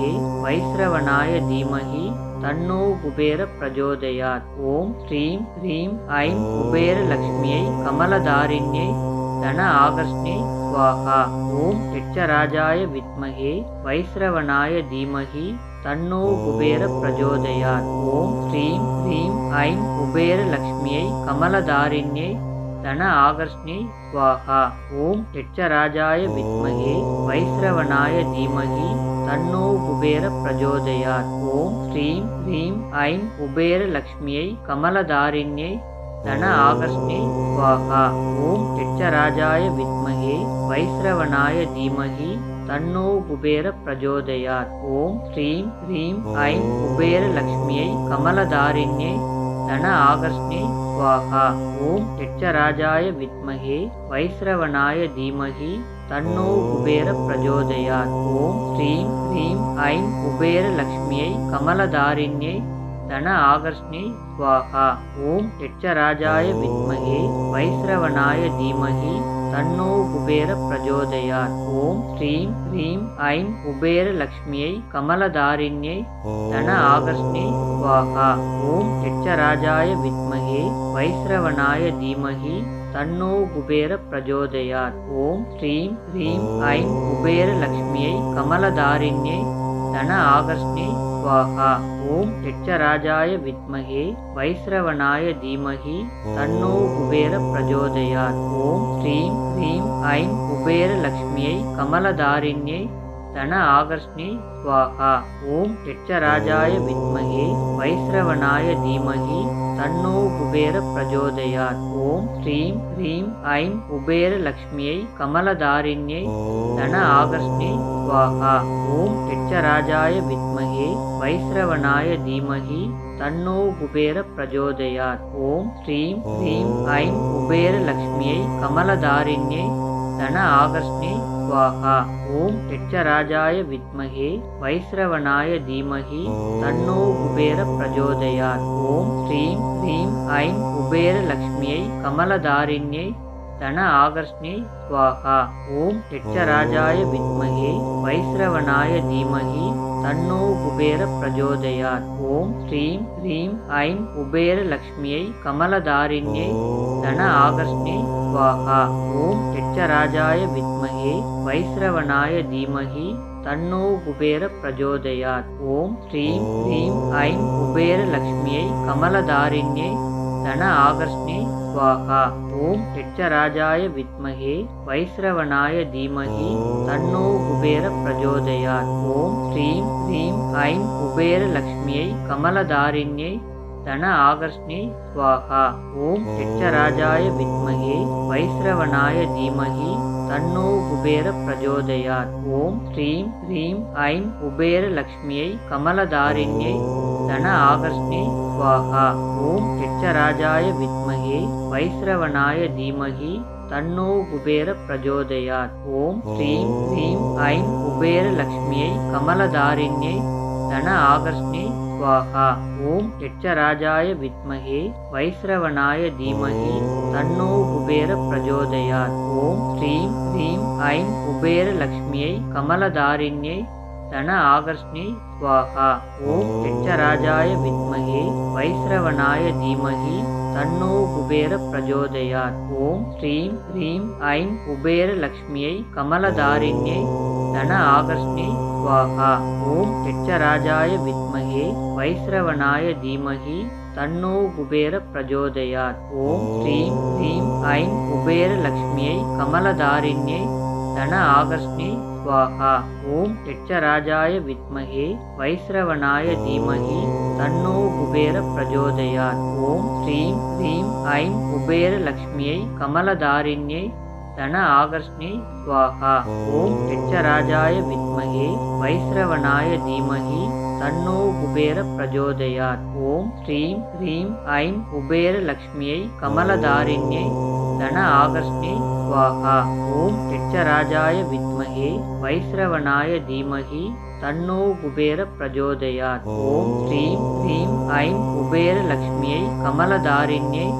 வைஸ்ரவனாய தீமஹி தன்னோ குபேர பிரஜோதயாத் ஓம் ஸ்ரீம் ஹ்ரீம் ஐம் குபேர லக்ஷ்மியை கமலதாரிண்யை தன ஆகர்ஷ்ணே ஸ்வாஹா ஓம் யட்சராஜாய வித்மகே வைஸ்ரவனாய தீமஹி தன்னோ குபேர பிரஜோதயாத் ஓம் ஸ்ரீம் ஹ்ரீம் ஐம் குபேர லக்ஷ்மியை கமலதாரிண்யை தன ஆகர்ஷ்ணே ஸ்வாஹா ஓம் யட்சராஜாய வித்மகே வைஸ்ரவனாய தீமஹி தன்னோ குபேர பிரஜோதயாத் ஓம் ஸ்ரீம் ஹ்ரீம் ஐம் குபேர லக்ஷ்மியை கமலதாரிண்யை தன ஆகர்ஷ்ணே ஸ்வாஹா ஓம் யட்சராஜாய வித்மகே வைஸ்ரவனாய தீமஹி தன்னோ குபேர பிரஜோதயாத் ஓம் ஸ்ரீம் ஹ்ரீம் ஐம் குபேர லக்ஷ்மியை கமலதாரிண்யை தன ஆகர்ஷ்ணே ஸ்வாஹா ஓம் யட்சராஜாய வித்மகே வைஸ்ரவனாய தீமஹி தன்னோ குபேர பிரஜோதயாத் ஓம் ஸ்ரீம் ஹ்ரீம் ஐம் குபேர லக்ஷ்மியை கமலதாரிண்யை தன ஆகர்ஷ்ணே ஸ்வாஹா ஓம் யட்சராஜாய வித்மகே வைஸ்ரவனாய தீமஹி தன்னோ குபேர பிரஜோதயாத் ஓம் ஸ்ரீம் ஹ்ரீம் ஐம் குபேர லக்ஷ்மியை கமலதாரிண்யை தன ஆகர்ஷ்ணே ஸ்வாஹா ஓம் யட்சராஜாய வித்மகே வைஸ்ரவனாய தீமஹி தன்னோ குபேர பிரஜோதயாத் ஓம் ஸ்ரீம் ஹ்ரீம் ஐம் குபேர லக்ஷ்மியை கமலதாரிண்யை தன ஆகர்ஷ்ணே ஸ்வாஹா ஓம் யட்சராஜாய வித்மகே வைஸ்ரவனாய தீமஹி தன்னோ குபேர பிரஜோதயாத் ஓம் ஸ்ரீம் ஹ்ரீம் ஐம் குபேர லக்ஷ்மியை கமலதாரிண்யை தன ஆகர்ஷ்ணே ஸ்வாஹா ஓம் யட்சராஜாய வித்மகே வைஸ்ரவனாய தீமஹி தன்னோ குபேர பிரஜோதயாத் ஓம் ஸ்ரீம் ஹ்ரீம் ஐம் குபேர லக்ஷ்மியை கமலதாரிண்யை தன ஆகர்ஷ்ணே ஸ்வாஹா ஓம் யட்சராஜாய வித்மகே வைஸ்ரவனாய தீமஹி தன்னோ குபேர பிரஜோதயாத் ஓம் ஸ்ரீம் ஹ்ரீம் ஐம் குபேர லக்ஷ்மியை கமலதாரிண்யை தன ஆகர்ஷ்ணே ஸ்வாஹா ஓம் யட்சராஜாய வித்மகே வைஸ்ரவனாய தீமஹி தன்னோ குபேர பிரஜோதயாத் ஓம் ஸ்ரீம் ஹ்ரீம் ஐம் குபேர லக்ஷ்மியை கமலதாரிண்யை தன ஆகர்ஷ்ணே ஸ்வாஹா ஓம் யட்சராஜாய வித்மகே வைஸ்ரவனாய தீமஹி தன்னோ குபேர பிரஜோதயாத் ஓம் ஸ்ரீம் ஹ்ரீம் ஐம் குபேர லக்ஷ்மியை கமலதாரிண்யை தன ஆகர்ஷ்ணே ஸ்வாஹா ஓம் யட்சராஜாய வித்மகே வைஸ்ரவனாய தீமஹி தன்னோ குபேர பிரஜோதயாத் ஓம் ஸ்ரீம் ஹ்ரீம் ஐம் குபேர லக்ஷ்மியை கமலதாரிண்யை தன ஆகர்ஷ்ணே ஸ்வாஹா ஓம் யட்சராஜாய வித்மகே வைஸ்ரவனாய தீமஹி தன்னோ குபேர பிரஜோதயாத் ஓம் ஸ்ரீம் ஹ்ரீம் ஐம் குபேர லக்ஷ்மியை கமலதாரிண்யை தன ஆகர்ஷ்ணே ஸ்வாஹா ஓம் யட்சராஜாய வித்மகே வைஸ்ரவனாய தீமஹி தன்னோ குபேர பிரஜோதயாத் ஓம் ஸ்ரீம் ஹ்ரீம் ஐம் குபேர லக்ஷ்மியை கமலதாரிண்யை தன ஆகர்ஷ்ணே ஸ்வாஹா ஓம் யட்சராஜாய வித்மகே வைஸ்ரவனாய தீமஹி தன்னோ குபேர பிரஜோதயாத் ஓம் ஸ்ரீம் ஹ்ரீம் ஐம் குபேர லக்ஷ்மியை கமலதாரிண்யை தன ஆகர்ஷ்ணே ஸ்வாஹா ஓம் யட்சராஜாய வித்மகே வைஸ்ரவனாய தீமஹி தன்னோ குபேர பிரஜோதயாத் ஓம் ஸ்ரீம் ஹ்ரீம் ஐம் குபேர லக்ஷ்மியை கமலதாரிண்யை தன ஆகர்ஷ்ணே ஸ்வாஹா ஓம் யட்சராஜாய வித்மகே வைஸ்ரவனாய தீமஹி தன்னோ குபேர பிரஜோதயாத் ஓம் ஸ்ரீம் ஹ்ரீம் ஐம் குபேர லக்ஷ்மியை கமலதாரிண்யை தன ஆகர்ஷ்ணே ஸ்வாஹா ஓம் யட்சராஜாய வித்மகே வைஸ்ரவனாய தீமஹி தன்னோ குபேர பிரஜோதயாத் ஓம் ஸ்ரீம் ஹ்ரீம் ஐம் குபேர லக்ஷ்மியை கமலதாரிண்யை தன ஆகர்ஷ்ணே ஸ்வாஹா ஓம் யட்சராஜாய வித்மகே வைஸ்ரவனாய தீமஹி தன்னோ குபேர பிரஜோதயாத் ஓம் ஸ்ரீம் ஹ்ரீம் ஐம் குபேர லக்ஷ்மியை கமலதாரிண்யை தன ஆகர்ஷ்ணே ஸ்வாஹா ஓம் யட்சராஜாய வித்மகே வைஸ்ரவனாய தீமஹி தன்னோ குபேர பிரஜோதயாத் ஓம் ஸ்ரீம் ஹ்ரீம் ஐம் குபேர லக்ஷ்மியை கமலதாரிண்யை தன ஆகர்ஷ்ணே ஸ்வாஹா ஓம் யட்சராஜாய வித்மகே வைஸ்ரவனாய தீமஹி தன்னோ குபேர பிரஜோதயாத் ஓம் ஸ்ரீம் ஹ்ரீம் ஐம் குபேர லக்ஷ்மியை கமலதாரிண்யை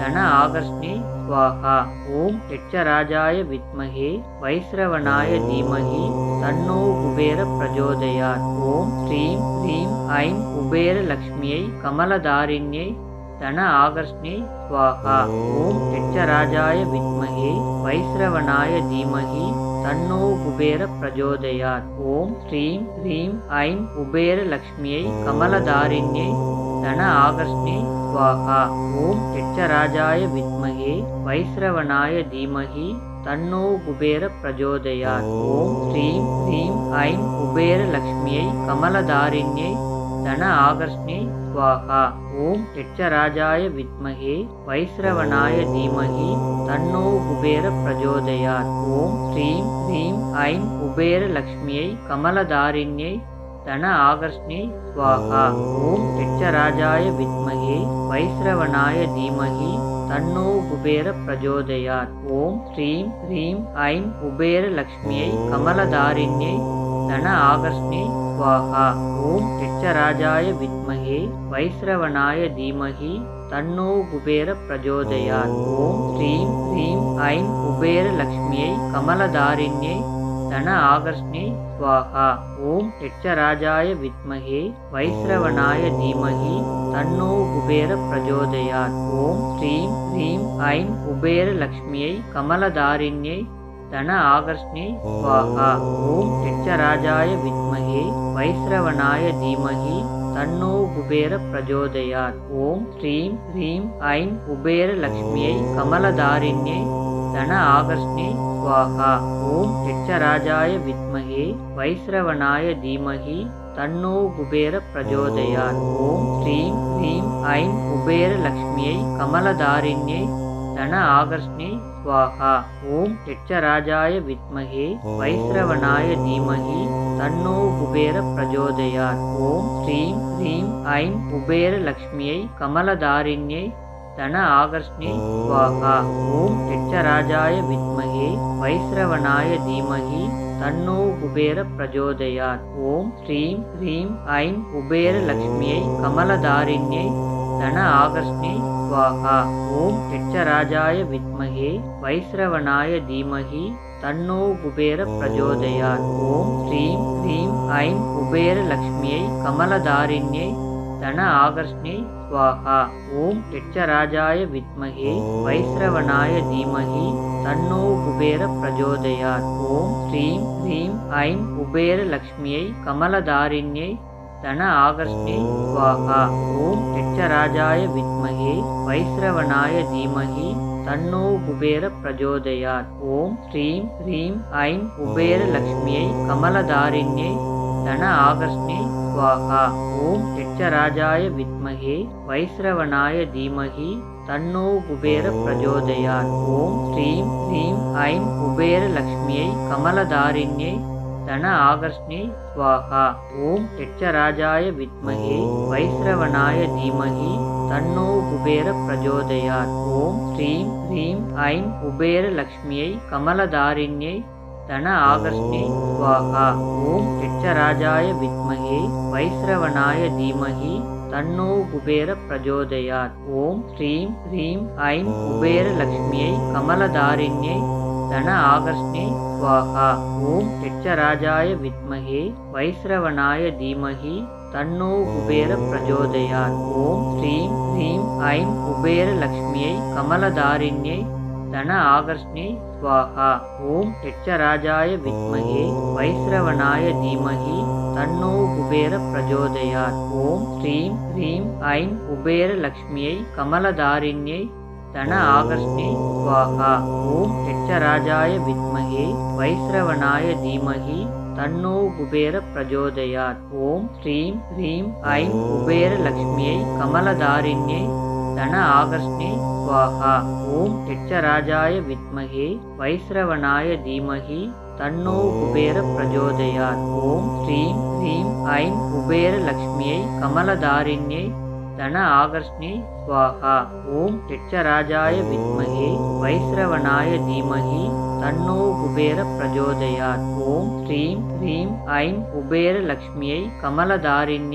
தன ஆகர்ஷ்ணே ஸ்வாஹா ஓம் யட்சராஜாய வித்மகே வைஸ்ரவனாய தீமஹி தன்னோ குபேர பிரஜோதயாத் ஓம் ஸ்ரீம் ஹ்ரீம் ஐம் குபேர லக்ஷ்மியை கமலதாரிண்யை தன ஆகர்ஷ்ணே ஸ்வாஹா ஓம் யட்சராஜாய வித்மகே வைஸ்ரவனாய தீமஹி தன்னோ குபேர பிரஜோதயாத் ஓம் ஸ்ரீம் ஹ்ரீம் ஐம் குபேர லக்ஷ்மியை கமலதாரிண்யை தன ஆகர்ஷ்ணே ஸ்வாஹா ஓம் யட்சராஜாய வித்மகே வைஸ்ரவனாய தீமஹி தன்னோ குபேர பிரஜோதயாத் ஓம் ஸ்ரீம் ஹ்ரீம் ஐம் குபேர லக்ஷ்மியை கமலதாரிண்யை தன ஆகர்ஷ்ணே ஸ்வாஹா ஓம் யட்சராஜாய வித்மகே வைஸ்ரவனாய தீமஹி தன்னோ குபேர பிரஜோதயாத் ஓம் ஸ்ரீம் ஹ்ரீம் ஐம் குபேர லக்ஷ்மியை கமலதாரிண்யை தன ஆகர்ஷ்ணே ஸ்வாஹா ஓம் யட்சராஜாய வித்மகே வைஸ்ரவனாய தீமஹி தன்னோ குபேர பிரஜோதயாத் ஓம் ஸ்ரீம் ஹ்ரீம் ஐம் குபேர லக்ஷ்மியை கமலதாரிண்யை தன ஆகர்ஷ்ணே ஸ்வாஹா ஓம் யட்சராஜாய வித்மகே வைஸ்ரவனாய தீமஹி தன்னோ குபேர பிரஜோதயாத் ஓம் ஸ்ரீம் ஹ்ரீம் ஐம் குபேர லக்ஷ்மியை கமலதாரிண்யை தன ஆகர்ஷ்ணே ஸ்வாஹா ஓம் யட்சராஜாய வித்மகே வைஸ்ரவனாய தீமஹி தன்னோ குபேர பிரஜோதயாத் ஓம் ஸ்ரீம் ஹ்ரீம் ஐம் குபேர லக்ஷ்மியை கமலதாரிண்யை தன ஆகர்ஷ்ணே ஸ்வாஹா ஓம் யட்சராஜாய வித்மகே வைஸ்ரவனாய தீமஹி தன்னோ குபேர பிரஜோதயாத் ஓம் ஸ்ரீம் ஹ்ரீம் ஐம் குபேர லக்ஷ்மியை கமலதாரிண்யை தன ஆகர்ஷ்ணே ஸ்வாஹா ஓம் யட்சராஜாய வித்மகே வைஸ்ரவனாய தீமஹி தன்னோ குபேர பிரஜோதயாத் ஓம் ஸ்ரீம் ஹ்ரீம் ஐம் குபேர லக்ஷ்மியை கமலதாரிண்யை தன ஆகர்ஷ்ணே ஸ்வாஹா ஓம் யட்சராஜாய வித்மகே வைஸ்ரவனாய தீமஹி தன்னோ குபேர பிரஜோதயாத் ஓம் ஸ்ரீம் ஹ்ரீம் ஐம் குபேர லக்ஷ்மியை கமலதாரிண்யை தன ஆகர்ஷ்ணே ஸ்வாஹா ஓம் யட்சராஜாய வித்மகே வைஸ்ரவனாய தீமஹி தன்னோ குபேர பிரஜோதயாத் ஓம் ஸ்ரீம் ஹ்ரீம் ஐம் குபேர லக்ஷ்மியை கமலதாரிண்யை தன ஆகர்ஷ்ணே ஸ்வாஹா ஓம் யட்சராஜாய வித்மகே வைஸ்ரவனாய தீமஹி தன்னோ குபேர பிரஜோதயாத் ஓம் ஸ்ரீம் ஹ்ரீம் ஐம் குபேர லக்ஷ்மியை கமலதாரிண்யை தன ஆகர்ஷ்ணே ஸ்வாஹா ஓம் யட்சராஜாய வித்மகே வைஸ்ரவனாய தீமஹி தன்னோ குபேர பிரஜோதயாத் ஓம் ஸ்ரீம் ஹ்ரீம் ஐம் குபேர லக்ஷ்மியை கமலதாரிண்யை தன ஆகர்ஷ்ணே ஸ்வாஹா ஓம் யட்சராஜாய வித்மகே வைஸ்ரவனாய தீமஹி தன்னோ குபேர பிரஜோதயாத் ஓம் ஸ்ரீம் ஹ்ரீம் ஐம் குபேர லக்ஷ்மியை கமலதாரிண்யை தன ஆகர்ஷ்ணே ஸ்வாஹா ஓம் யட்சராஜாய வித்மகே வைஸ்ரவனாய தீமஹி தன்னோ குபேர பிரஜோதயாத் ஓம் ஸ்ரீம் ஹ்ரீம் ஐம் குபேர லக்ஷ்மியை கமலதாரிண்யை தன ஆகர்ஷ்ணே ஸ்வாஹா ஓம் யட்சராஜாய வித்மகே வைஸ்ரவனாய தீமஹி தன்னோ குபேர பிரஜோதயாத் ஓம் ஸ்ரீம் ஹ்ரீம் ஐம் குபேர லக்ஷ்மியை கமலதாரிண்யை தன ஆகர்ஷ்ணே ஸ்வாஹா ஓம் யட்சராஜாய வித்மகே வைஸ்ரவனாய தீமஹி தன்னோ குபேர பிரஜோதயாத் ஓம் ஸ்ரீம் ஹ்ரீம் ஐம் குபேர லக்ஷ்மியை கமலதாரிண்யை தன ஆகர்ஷ்ணே ஸ்வாஹா ஓம் யட்சராஜாய வித்மகே வைஸ்ரவனாய தீமஹி தன்னோ குபேர பிரஜோதயாத் ஓம் ஸ்ரீம் ஹ்ரீம் ஐம் குபேர லக்ஷ்மியை கமலதாரிண்யை தன ஆகர்ஷ்ணே ஸ்வாஹா ஓம் யட்சராஜாய வித்மகே வைஸ்ரவனாய தீமஹி தன்னோ குபேர பிரஜோதயாத் ஓம் ஸ்ரீம் ஹ்ரீம் ஐம் குபேர லக்ஷ்மியை கமலதாரிண்யை தன ஆகர்ஷ்ணே ஸ்வாஹா ஓம் யட்சராஜாய வித்மகே வைஸ்ரவனாய தீமஹி தன்னோ குபேர பிரஜோதயாத் ஓம் ஸ்ரீம் ஹ்ரீம் ஐம் குபேர லக்ஷ்மியை கமலதாரிண்யை தன ஆகர்ஷ்ணே ஸ்வாஹா ஓம் யட்சராஜாய வித்மகே வைஸ்ரவனாய தீமஹி தன்னோ குபேர பிரஜோதயாத் ஓம் ஸ்ரீம் ஹ்ரீம் ஐம் குபேர லக்ஷ்மியை கமலதாரிண்யை தன ஆகர்ஷ்ணே ஸ்வாஹா ஓம் யட்சராஜாய வித்மகே வைஸ்ரவனாய தீமஹி தன்னோ குபேர பிரஜோதயாத் ஓம் ஸ்ரீம் ஹ்ரீம் ஐம் குபேர லக்ஷ்மியை கமலதாரிண்யை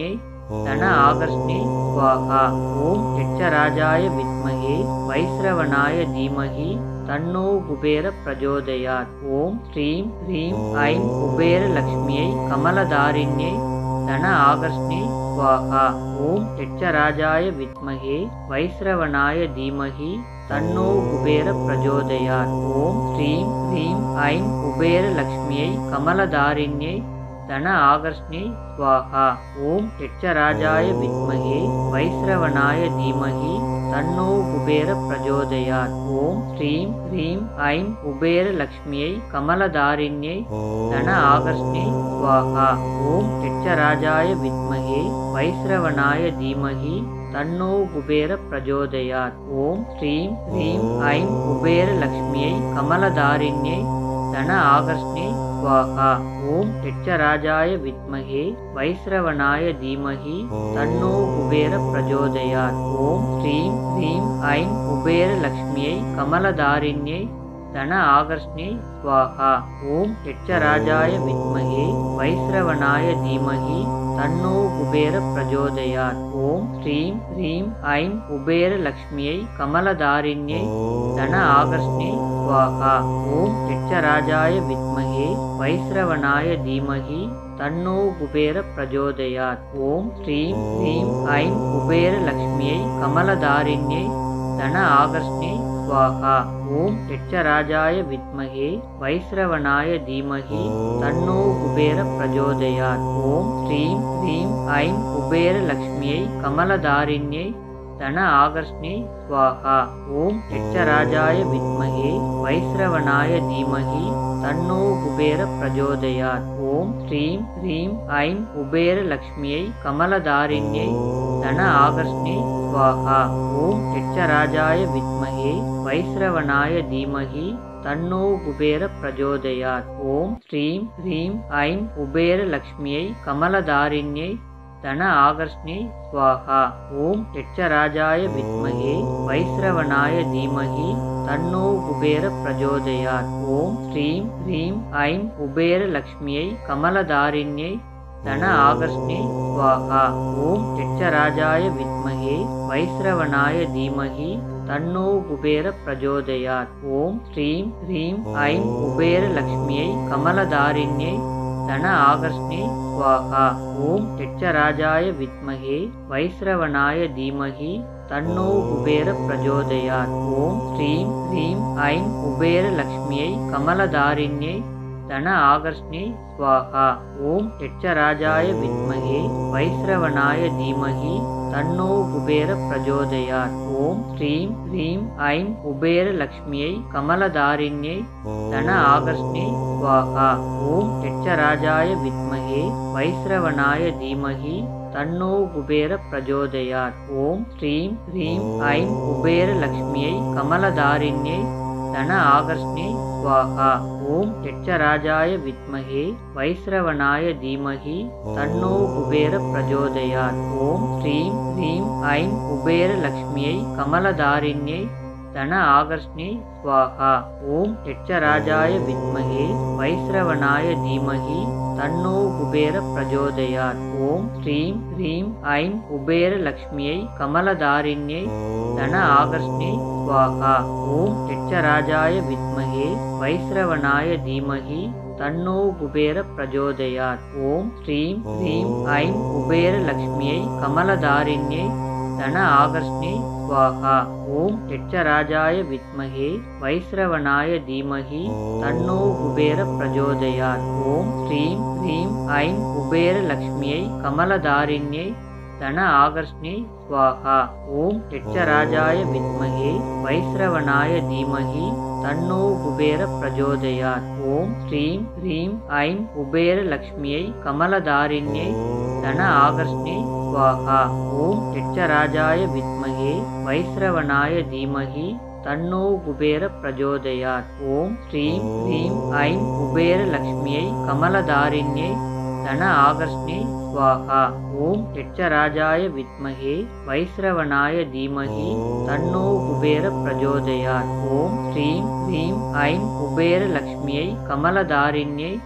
தன ஆகர்ஷ்ணி ஸ்வாஹா ஓம் யட்சராஜாய வித்மகே வைஸ்ரவனாய தீமகி தன்னோ குபேர பிரஜோதயாத் ஓம் ஸ்ரீம் ஹ்ரீம் ஐம் குபேர லக்ஷ்மியை கமலதாரிண்யை தன ஆகர்ஷ்ணி ஸ்வாஹா ஓம் யட்சராஜாய வித்மகே வைஸ்ரவனாய தீமகி தன்னோ குபேர பிரஜோதயாத் ஓம் ஸ்ரீம் ஹ்ரீம் ஐம் குபேர லக்ஷ்மியை கமலதாரிண்யை தன ஆகர்ஷ்ணி ஸ்வாஹா ஓம் யட்சராஜாய வித்மகே வைஸ்ரவனாய தீமகி தன்னோ குபேர பிரஜோதயாத் ஓம் ஸ்ரீம் ஹ்ரீம் ஐம் குபேர லக்ஷ்மியை கமலதாரிண்யை தன ஆகர்ஷ்ணி ஸ்வாஹா ஓம் யட்சராஜாய வித்மகே வைஸ்ரவனாய தீமகி தன்னோ குபேர பிரஜோதயாத் ஓம் ஸ்ரீம் ஹ்ரீம் ஐம் குபேர லக்ஷ்மியை கமலதாரிண்யை தன ஆகர்ஷ்ணி ஸ்வாஹா ஓம் யட்சராஜாய வித்மகே வைஸ்ரவனாய தீமகி தன்னோ குபேர பிரஜோதயாத் ஓம் ஸ்ரீம் ஹ்ரீம் ஐம் குபேர லக்ஷ்மியை கமலதாரிண்யை தன ஆகர்ஷ்ணி ஸ்வாஹா ஓம் யட்சராஜாய வித்மகே வைஸ்ரவனாய தீமகி தன்னோ குபேர பிரஜோதயாத் ஓம் ஸ்ரீம் ஹ்ரீம் ஐம் குபேர லக்ஷ்மியை கமலதாரிண்யை தன ஆகர்ஷ்ணி ஸ்வாஹா ஓம் யட்சராஜாய வித்மகே வைஸ்ரவனாய தீமகி தன்னோ குபேர பிரஜோதயாத் ஓம் ஸ்ரீம் ஹ்ரீம் ஐம் குபேர லக்ஷ்மியை கமலதாரிண்யை தன ஆகர்ஷ்ணி ஸ்வாஹா ஓம் யட்சராஜாய வித்மகே வைஸ்ரவனாய தீமகி தன்னோ குபேர பிரஜோதயாத் ஓம் ஸ்ரீம் ஹ்ரீம் ஐம் குபேர லக்ஷ்மியை கமலதாரிண்யை தன ஆகர்ஷ்ணி ஸ்வாஹா ஓம் யட்சராஜாய வித்மகே வைஸ்ரவனாய தீமகி தன்னோ குபேர பிரஜோதயாத் ஓம் ஸ்ரீம் ஹ்ரீம் ஐம் குபேர லக்ஷ்மியை கமலதாரிண்யை தன ஆகர்ஷ்ணி ஸ்வாஹா ஓம் யட்சராஜாய வித்மகே வைஸ்ரவனாய தீமகி தன்னோ குபேர பிரஜோதயாத் ஓம் ஸ்ரீம் ஹ்ரீம் ஐம் குபேர லக்ஷ்மியை கமலதாரிண்யை தன ஆகர்ஷ்ணி ஸ்வாஹா ஓம் யட்சராஜாய வித்மகே வைஸ்ரவனாய தீமகி தன்னோ குபேர பிரஜோதயாத் ஓம் ஸ்ரீம் ஹ்ரீம் ஐம் குபேர லக்ஷ்மியை கமலதாரிண்யை தன ஆகர்ஷ்ணி ஸ்வாஹா ஓம் யட்சராஜாய வித்மகே வைஸ்ரவனாய தீமகி தன்னோ குபேர பிரஜோதயாத் ஓம் ஸ்ரீம் ஹ்ரீம் ஐம் குபேர லக்ஷ்மியை கமலதாரிண்யை தன ஆகர்ஷ்ணி ஸ்வாஹா ஓம் யட்சராஜாய வித்மகே வைஸ்ரவனாய தீமகி தன்னோ குபேர பிரஜோதயாத் ஓம் ஸ்ரீம் ஹ்ரீம் ஐம் குபேர லக்ஷ்மியை கமலதாரிண்யை தன ஆகர்ஷ்ணி ஸ்வாஹா ஓம் யட்சராஜாய வித்மகே வைஸ்ரவனாய தீமகி தன்னோ குபேர பிரஜோதயாத் ஓம் ஸ்ரீம் ஹ்ரீம் ஐம் குபேர லக்ஷ்மியை கமலதாரிண்யை தன ஆகர்ஷ்ணி ஸ்வாஹா ஓம் யட்சராஜாய வித்மகே வைஸ்ரவனாய தீமகி தன்னோ குபேர பிரஜோதயாத் ஓம் ஸ்ரீம் ஹ்ரீம் ஐம் குபேர லக்ஷ்மியை கமலதாரிண்யை தன ஆகர்ஷ்ணி ஸ்வாஹா ஓம் யட்சராஜாய வித்மகே வைஸ்ரவனாய தீமகி தன்னோ குபேர பிரஜோதயாத் ஓம் ஸ்ரீம் ஹ்ரீம் ஐம் குபேர லக்ஷ்மியை கமலதாரிண்யை தன ஆகர்ஷ்ணி ஸ்வாஹா ஓம் யட்சராஜாய வித்மகே வைஸ்ரவனாய தீமகி தன்னோ குபேர பிரஜோதயாத் ஓம் ஸ்ரீம் ஹ்ரீம் ஐம் குபேர லக்ஷ்மியை கமலதாரிண்யை தன ஆகர்ஷ்ணி ஸ்வாஹா ஓம் யட்சராஜாய வித்மகே வைஸ்ரவனாய தீமகி தன்னோ குபேர பிரஜோதயாத் ஓம் ஸ்ரீம் ஹ்ரீம் ஐம் குபேர லக்ஷ்மியை கமலதாரிண்யை தன ஆகர்ஷ்ணி ஸ்வாஹா ஓம் யட்சராஜாய வித்மகே வைஸ்ரவனாய தீமகி தன்னோ குபேர பிரஜோதயாத் ஓம் ஸ்ரீம் ஹ்ரீம் ஐம் குபேர லக்ஷ்மியை கமலதாரிண்யை தன ஆகர்ஷ்ணி ஸ்வாஹா ஓம் யட்சராஜாய வித்மகே வைஸ்ரவனாய தீமகி தன்னோ குபேர பிரஜோதயாத் ஓம் ஸ்ரீம் ஹ்ரீம் ஐம் குபேர லக்ஷ்மியை கமலதாரிண்யை தன ஆகர்ஷ்ணி ஸ்வாஹா ஓம் யட்சராஜாய வித்மகே வைஸ்ரவனாய தீமகி தன்னோ குபேர பிரஜோதயாத் ஓம் ஸ்ரீம் ஹ்ரீம் ஐம் குபேர லக்ஷ்மியை கமலதாரிண்யை தன ஆகர்ஷ்ணி ஸ்வாஹா ஓம் யட்சராஜாய வித்மகே வைஸ்ரவனாய தீமகி தன்னோ குபேர பிரஜோதயாத் ஓம் ஸ்ரீம் ஹ்ரீம் ஐம் குபேர லக்ஷ்மியை கமலதாரிண்யை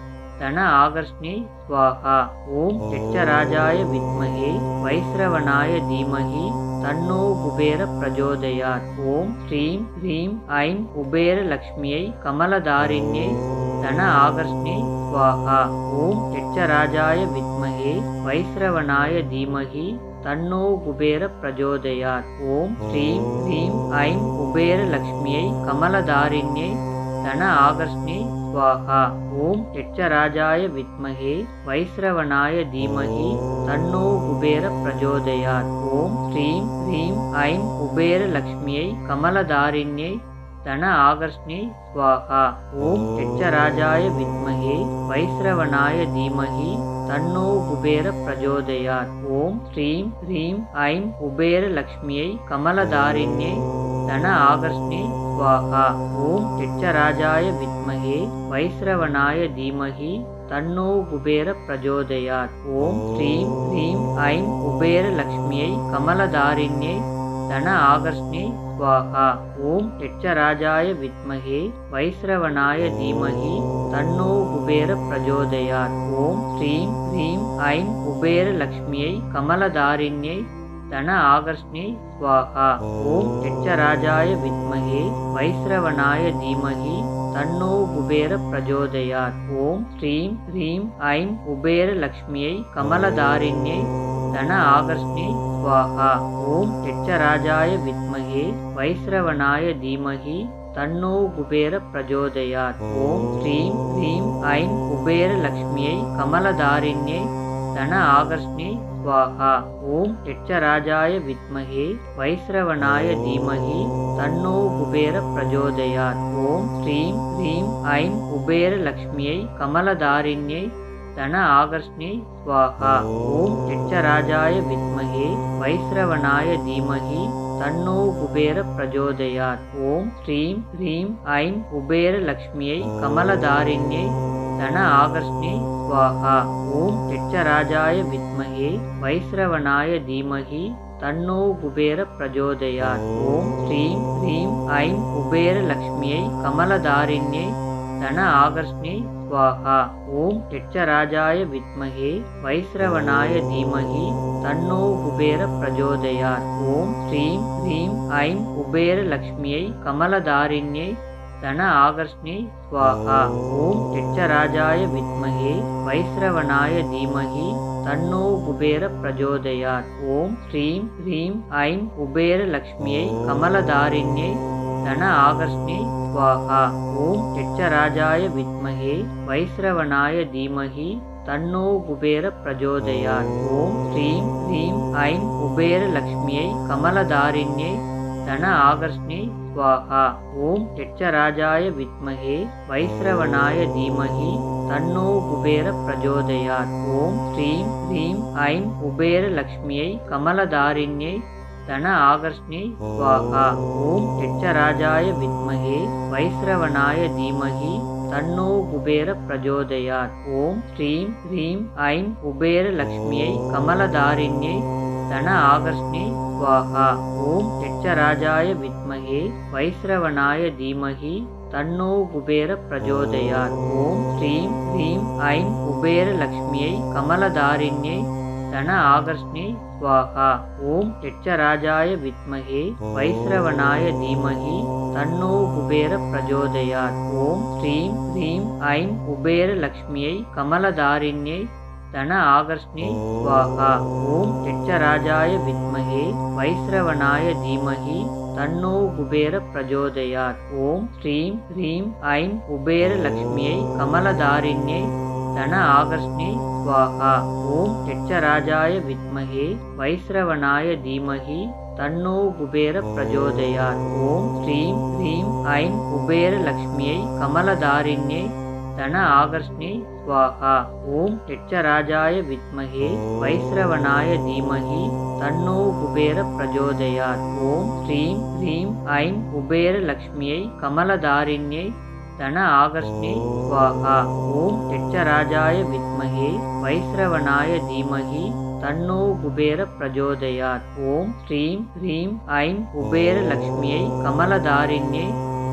தன ஆகர்ஷ்ணி ஸ்வாஹா ஓம் யட்சராஜாய வித்மகே வைஸ்ரவனாய தீமகி தன்னோ குபேர பிரஜோதயாத் ஓம் ஸ்ரீம் ஹ்ரீம் ஐம் குபேர லக்ஷ்மியை கமலதாரிண்யை தன ஆகர்ஷ்ணி ஸ்வாஹா ஓம் யட்சராஜாய வித்மகே வைஸ்ரவனாய தீமகி தன்னோ குபேர பிரஜோதயாத் ஓம் ஸ்ரீம் ஹ்ரீம் ஐம் குபேர லக்ஷ்மியை கமலதாரிண்யை தன ஆகர்ஷ்ணி ஸ்வாஹா ஓம் யட்சராஜாய வித்மகே வைஸ்ரவனாய தீமகி தன்னோ குபேர பிரஜோதயாத் ஓம் ஸ்ரீம் ஹ்ரீம் ஐம் குபேர லக்ஷ்மியை கமலதாரிண்யை தன ஆகர்ஷ்ணி ஸ்வாஹா ஓம் யட்சராஜாய வித்மகே வைஸ்ரவனாய தீமகி தன்னோ குபேர பிரஜோதயாத் ஓம் ஸ்ரீம் ஹ்ரீம் ஐம் குபேர லக்ஷ்மியை கமலதாரிண்யை தன ஆகர்ஷ்ணி ஸ்வாஹா ஓம் யட்சராஜாய வித்மகே வைஸ்ரவனாய தீமகி தன்னோ குபேர பிரஜோதயாத் ஓம் ஸ்ரீம் ஹ்ரீம் ஐம் குபேர லக்ஷ்மியை கமலதாரிண்யை தன ஆகர்ஷ்ணி ஸ்வாஹா ஓம் யட்சராஜாய வித்மகே வைஸ்ரவனாய தீமகி தன்னோ குபேர பிரஜோதயாத் ஓம் ஸ்ரீம் ஹ்ரீம் ஐம் குபேர லக்ஷ்மியை கமலதாரிண்யை தன ஆகர்ஷ்ணி ஸ்வாஹா ஓம் யட்சராஜாய வித்மகே வைஸ்ரவனாய தீமகி தன்னோ குபேர பிரஜோதயாத் ஓம் ஸ்ரீம் ஹ்ரீம் ஐம் குபேர லக்ஷ்மியை கமலதாரிண்யை தன ஆகர்ஷ்ணி ஸ்வாஹா ஓம் யட்சராஜாய வித்மகே வைஸ்ரவனாய தீமகி தன்னோ குபேர பிரஜோதயாத் ஓம் ஸ்ரீம் ஹ்ரீம் ஐம் குபேர லக்ஷ்மியை கமலதாரிண்யை தன ஆகர்ஷ்ணி ஸ்வாஹா ஓம் யட்சராஜாய வித்மகே வைஸ்ரவனாய தீமகி தன்னோ குபேர பிரஜோதயாத் ஓம் ஸ்ரீம் ஹ்ரீம் ஐம் குபேர லக்ஷ்மியை கமலதாரிண்யை தன ஆகர்ஷ்ணி ஸ்வாஹா ஓம் யட்சராஜாய வித்மகே வைஸ்ரவனாய தீமகி தன்னோ குபேர பிரஜோதயாத் ஓம் ஸ்ரீம் ஹ்ரீம் ஐம் குபேர லக்ஷ்மியை கமலதாரிண்யை தன ஆகர்ஷ்ணி ஸ்வாஹா ஓம் யட்சராஜாய வித்மகே வைஸ்ரவனாய தீமகி தன்னோ குபேர பிரஜோதயாத் ஓம் ஸ்ரீம் ஹ்ரீம் ஐம் குபேர லக்ஷ்மியை கமலதாரிண்யை தன ஆகர்ஷ்ணி ஸ்வாஹா ஓம் யட்சராஜாய வித்மகே வைஸ்ரவனாய தீமகி தன்னோ குபேர பிரஜோதயாத் ஓம் ஸ்ரீம் ஹ்ரீம் ஐம் குபேர லக்ஷ்மியை கமலதாரிண்யை தன ஆகர்ஷ்ணி ஸ்வாஹா ஓம் யட்சராஜாய வித்மகே வைஸ்ரவனாய தீமகி தன்னோ குபேர பிரஜோதயாத் ஓம் ஸ்ரீம் ஹ்ரீம் ஐம் குபேர லக்ஷ்மியை கமலதாரிண்யை தன ஆகர்ஷ்ணி ஸ்வாஹா ஓம் யட்சராஜாய வித்மகே வைஸ்ரவனாய தீமகி தன்னோ குபேர பிரஜோதயாத் ஓம் ஸ்ரீம் ஹ்ரீம் ஐம் குபேர லக்ஷ்மியை கமலதாரிண்யை தன ஆகர்ஷ்ணி ஸ்வாஹா ஓம் யட்சராஜாய வித்மகே வைஸ்ரவனாய தீமகி தன்னோ குபேர பிரஜோதயாத் ஓம் ஸ்ரீம் ஹ்ரீம் ஐம் குபேர லக்ஷ்மியை கமலதாரிண்யை தன ஆகர்ஷ்ணி ஸ்வாஹா ஓம் யட்சராஜாய வித்மகே வைஸ்ரவனாய தீமகி தன்னோ குபேர பிரஜோதயாத் ஓம் ஸ்ரீம் ஹ்ரீம் ஐம் குபேர லக்ஷ்மியை கமலதாரிண்யை தன ஆகர்ஷ்ணி ஸ்வாஹா ஓம் யட்சராஜாய வித்மகே வைஸ்ரவனாய தீமகி தன்னோ குபேர பிரஜோதயாத் ஓம் ஸ்ரீம் ஹ்ரீம் ஐம் குபேர லக்ஷ்மியை கமலதாரிண்யை தன ஆகர்ஷ்ணி ஸ்வாஹா ஓம் யட்சராஜாய வித்மகே வைஸ்ரவனாய தீமகி தன்னோ குபேர பிரஜோதயாத் ஓம் ஸ்ரீம் ஹ்ரீம் ஐம் குபேர லக்ஷ்மியை கமலதாரிண்யை தன ஆகர்ஷ்ணி ஸ்வாஹா ஓம் யட்சராஜாய வித்மகே வைஸ்ரவனாய தீமகி தன்னோ குபேர பிரஜோதயாத் ஓம் ஸ்ரீம் ஹ்ரீம் ஐம் குபேர லக்ஷ்மியை கமலதாரிண்யை தன ஆகர்ஷ்ணி ஸ்வாஹா ஓம் யட்சராஜாய வித்மகே வைஸ்ரவனாய தீமகி தன்னோ குபேர பிரஜோதயாத் ஓம் ஸ்ரீம் ஹ்ரீம் ஐம் குபேர லக்ஷ்மியை கமலதாரிண்யை தன ஆகர்ஷ்ணி ஸ்வாஹா ஓம் யட்சராஜாய வித்மகே வைஸ்ரவனாய தீமகி தன்னோ குபேர பிரஜோதயாத் ஓம் ஸ்ரீம் ஹ்ரீம் ஐம் குபேர லக்ஷ்மியை கமலதாரிண்யை தன ஆகர்ஷ்ணி ஸ்வாஹா ஓம் யட்சராஜாய வித்மகே வைஸ்ரவனாய தீமகி தன்னோ குபேர பிரஜோதயாத் ஓம் ஸ்ரீம் ஹ்ரீம் ஐம் குபேர லக்ஷ்மியை கமலதாரிண்யை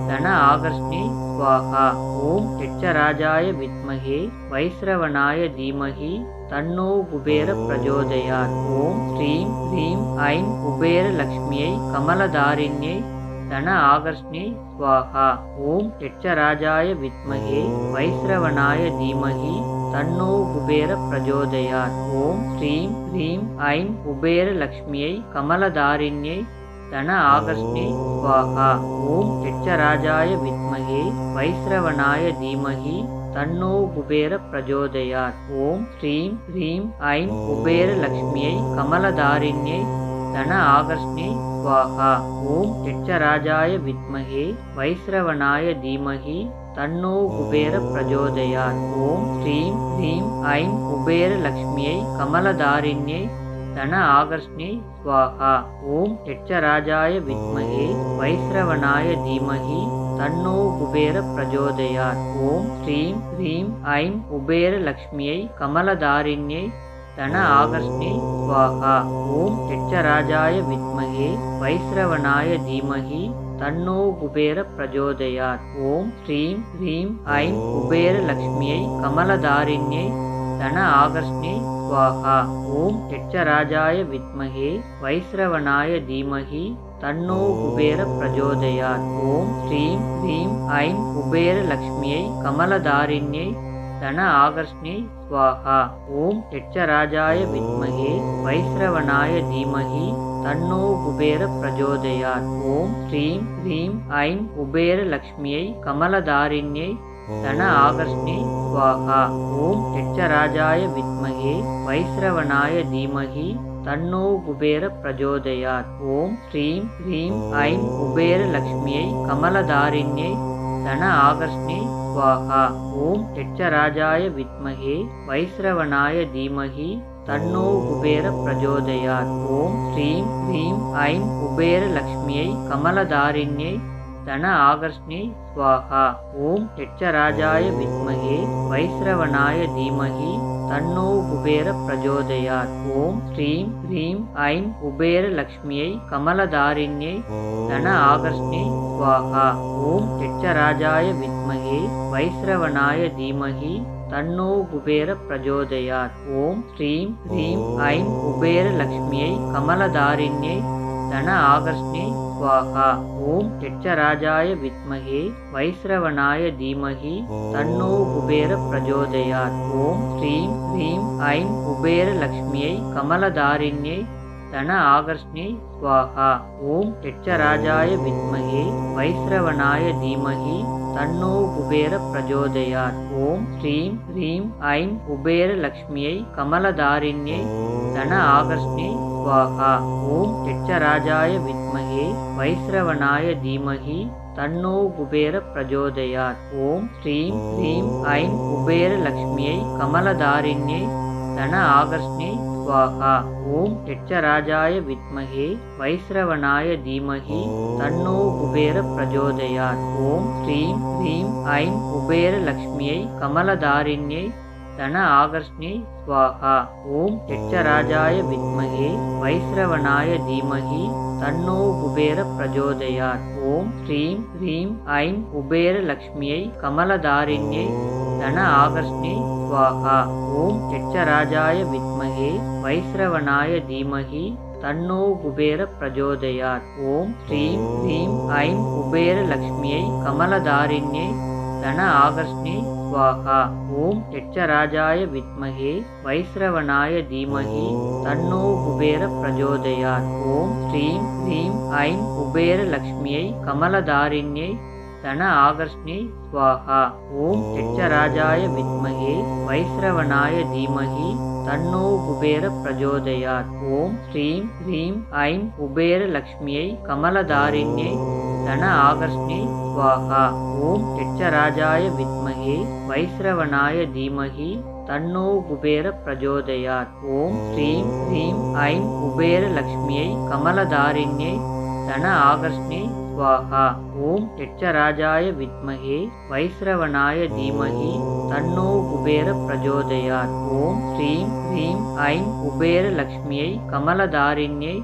தன ஆகர்ஷ்ணே ஸ்வாஹா ஓம் யட்சராஜாய வித்மகே வைஸ்ரவனாய தீமகி தன்னோ குபேர பிரஜோதயாத் ஓம் ஸ்ரீம் ஹ்ரீம் ஐம் குபேர லக்ஷ்மியை கமலதாரிண்யை தன ஆகர்ஷ்ணே ஸ்வாஹா ஓம் யட்சராஜாய வித்மகே வைஸ்ரவனாய தீமகி தன்னோ குபேர பிரஜோதயாத் ஓம் ஸ்ரீம் ஹ்ரீம் ஐம் குபேர லக்ஷ்மியை கமலதாரிண்யை தன ஆகர்ஷ்ணே ஸ்வாஹா ஓம் யட்சராஜாய வித்மகே வைஸ்ரவனாய தீமகி தன்னோ குபேர பிரஜோதயாத் ஓம் ஸ்ரீம் ஹ்ரீம் ஐம் குபேர லக்ஷ்மியை கமலதாரிண்யை தன ஆகர்ஷ்ணே ஸ்வாஹா ஓம் யட்சராஜாய வித்மகே வைஸ்ரவனாய தீமகி தன்னோ குபேர பிரஜோதயாத் ஓம் ஸ்ரீம் ஹ்ரீம் ஐம் குபேர லக்ஷ்மியை கமலதாரிண்யை தன ஆகர்ஷ்ணே ஸ்வாஹா ஓம் யட்சராஜாய வித்மகே வைஸ்ரவனாய தீமகி தன்னோ குபேர பிரஜோதயாத் ஓம் ஸ்ரீம் ஹ்ரீம் ஐம் குபேர லக்ஷ்மியை கமலதாரிண்யை தன ஆகர்ஷ்ணே ஸ்வாஹா ஓம் யட்சராஜாய வித்மகே வைஸ்ரவனாய தீமகி தன்னோ குபேர பிரஜோதயாத் ஓம் ஸ்ரீம் ஹ்ரீம் ஐம் குபேர லக்ஷ்மியை கமலதாரிண்யை தன ஆகர்ஷ்ணே ஸ்வாஹா ஓம் யட்சராஜாய வித்மகே வைஸ்ரவனாய தீமகி தன்னோ குபேர பிரஜோதயாத் ஓம் ஸ்ரீம் ஹ்ரீம் ஐம் குபேர லக்ஷ்மியை கமலதாரிண்யை தன ஆகர்ஷ்ணே ஸ்வாஹா ஓம் யட்சராஜாய வித்மகே வைஸ்ரவனாய தீமகி தன்னோ குபேர பிரஜோதயாத் ஓம் ஸ்ரீம் ஹ்ரீம் ஐம் குபேர லக்ஷ்மியை கமலதாரிண்யை தன ஆகர்ஷ்ணே ஸ்வாஹா ஓம் யட்சராஜாய வித்மகே வைஸ்ரவனாய தீமகி தன்னோ குபேர பிரஜோதயாத் ஓம் ஸ்ரீம் ஹ்ரீம் ஐம் குபேர லக்ஷ்மியை கமலதாரிண்யை தன ஆகர்ஷ்ணே ஸ்வாஹா ஓம் யட்சராஜாய வித்மகே வைஸ்ரவனாய தீமகி தன்னோ குபேர பிரஜோதயாத் ஓம் ஸ்ரீம் ஹ்ரீம் ஐம் குபேர லக்ஷ்மியை கமலதாரிண்யை தன ஆகர்ஷ்ணே ஸ்வாஹா ஓம் யட்சராஜாய வித்மகே வைஸ்ரவனாய தீமகி தன்னோ குபேர பிரஜோதயாத் ஓம் ஸ்ரீம் ஹ்ரீம் ஐம் குபேர லக்ஷ்மியை கமலதாரிண்யை தன ஆகர்ஷ்ணே ஸ்வாஹா ஓம் யட்சராஜாய வித்மகே வைஸ்ரவனாய தீமகி தன்னோ குபேர பிரஜோதயாத் ஓம் ஸ்ரீம் ஹ்ரீம் ஐம் குபேர லக்ஷ்மியை கமலதாரிண்யை தன ஆகர்ஷ்ணே ஸ்வாஹா ஓம் யட்சராஜாய வித்மகே வைஸ்ரவனாய தீமகி தன்னோ குபேர பிரஜோதயாத் ஓம் ஸ்ரீம் ஹ்ரீம் ஐம் குபேர லக்ஷ்மியை கமலதாரிண்யை தன ஆகர்ஷ்ணே ஸ்வாஹா ஓம் யட்சராஜாய வித்மகே வைஸ்ரவனாய தீமகி தன்னோ குபேர பிரஜோதயாத் ஓம் ஸ்ரீம் ஹ்ரீம் ஐம் குபேர லக்ஷ்மியை கமலதாரிண்யை தன ஆகர்ஷ்ணே ஸ்வாஹா ஓம் யட்சராஜாய வித்மகே வைஸ்ரவனாய தீமகி தன்னோ குபேர பிரஜோதயாத் ஓம் ஸ்ரீம் ஹ்ரீம் ஐம் குபேர லக்ஷ்மியை கமலதாரிண்யை தன ஆகர்ஷ்ணே ஸ்வாஹா ஓம் யட்சராஜாய வித்மகே வைஸ்ரவனாய தீமகி தன்னோ குபேர பிரஜோதயாத் ஓம் ஸ்ரீம் ஹ்ரீம் ஐம் குபேர லக்ஷ்மியை கமலதாரிண்யை தன ஆகர்ஷ்ணே ஸ்வாஹா ஓம் யட்சராஜாய வித்மகே வைஸ்ரவனாய தீமகி தன்னோ குபேர பிரஜோதயாத் ஓம் ஸ்ரீம் ஹ்ரீம் ஐம் குபேர லக்ஷ்மியை கமலதாரிண்யை தன ஆகர்ஷ்ணே ஸ்வாஹா ஓம் யட்சராஜாய வித்மகே வைஸ்ரவனாய தீமகி தன்னோ குபேர பிரஜோதயாத் ஓம் ஸ்ரீம் ஹ்ரீம் ஐம் குபேர லக்ஷ்மியை கமலதாரிண்யை தன ஆகர்ஷ்ணே ஸ்வாஹா ஓம் யட்சராஜாய வித்மகே வைஸ்ரவனாய தீமகி தன்னோ குபேர பிரஜோதயாத் ஓம் ஸ்ரீம் ஹ்ரீம் ஐம் குபேர லக்ஷ்மியை கமலதாரிண்யை தன ஆகர்ஷ்ணே ஸ்வாஹா ஓம் யட்சராஜாய வித்மகே வைஸ்ரவனாய தீமகி தன்னோ குபேர பிரஜோதயாத் ஓம் ஸ்ரீம் ஹ்ரீம் ஐம் குபேர லக்ஷ்மியை கமலதாரிண்யை தன ஆகர்ஷ்ணே ஸ்வாஹா ஓம் யட்சராஜாய வித்மகே வைஸ்ரவனாய தீமகி தன்னோ குபேர பிரஜோதயாத் ஓம் ஸ்ரீம் ஹ்ரீம் ஐம் குபேர லக்ஷ்மியை கமலதாரிண்யை தன ஆகர்ஷ்ணே ஸ்வாஹா ஓம் யட்சராஜாய வித்மகே வைஸ்ரவனாய தீமகி தன்னோ குபேர பிரஜோதயாத் ஓம் ஸ்ரீம் ஹ்ரீம் ஐம் குபேர லக்ஷ்மியை கமலதாரிண்யை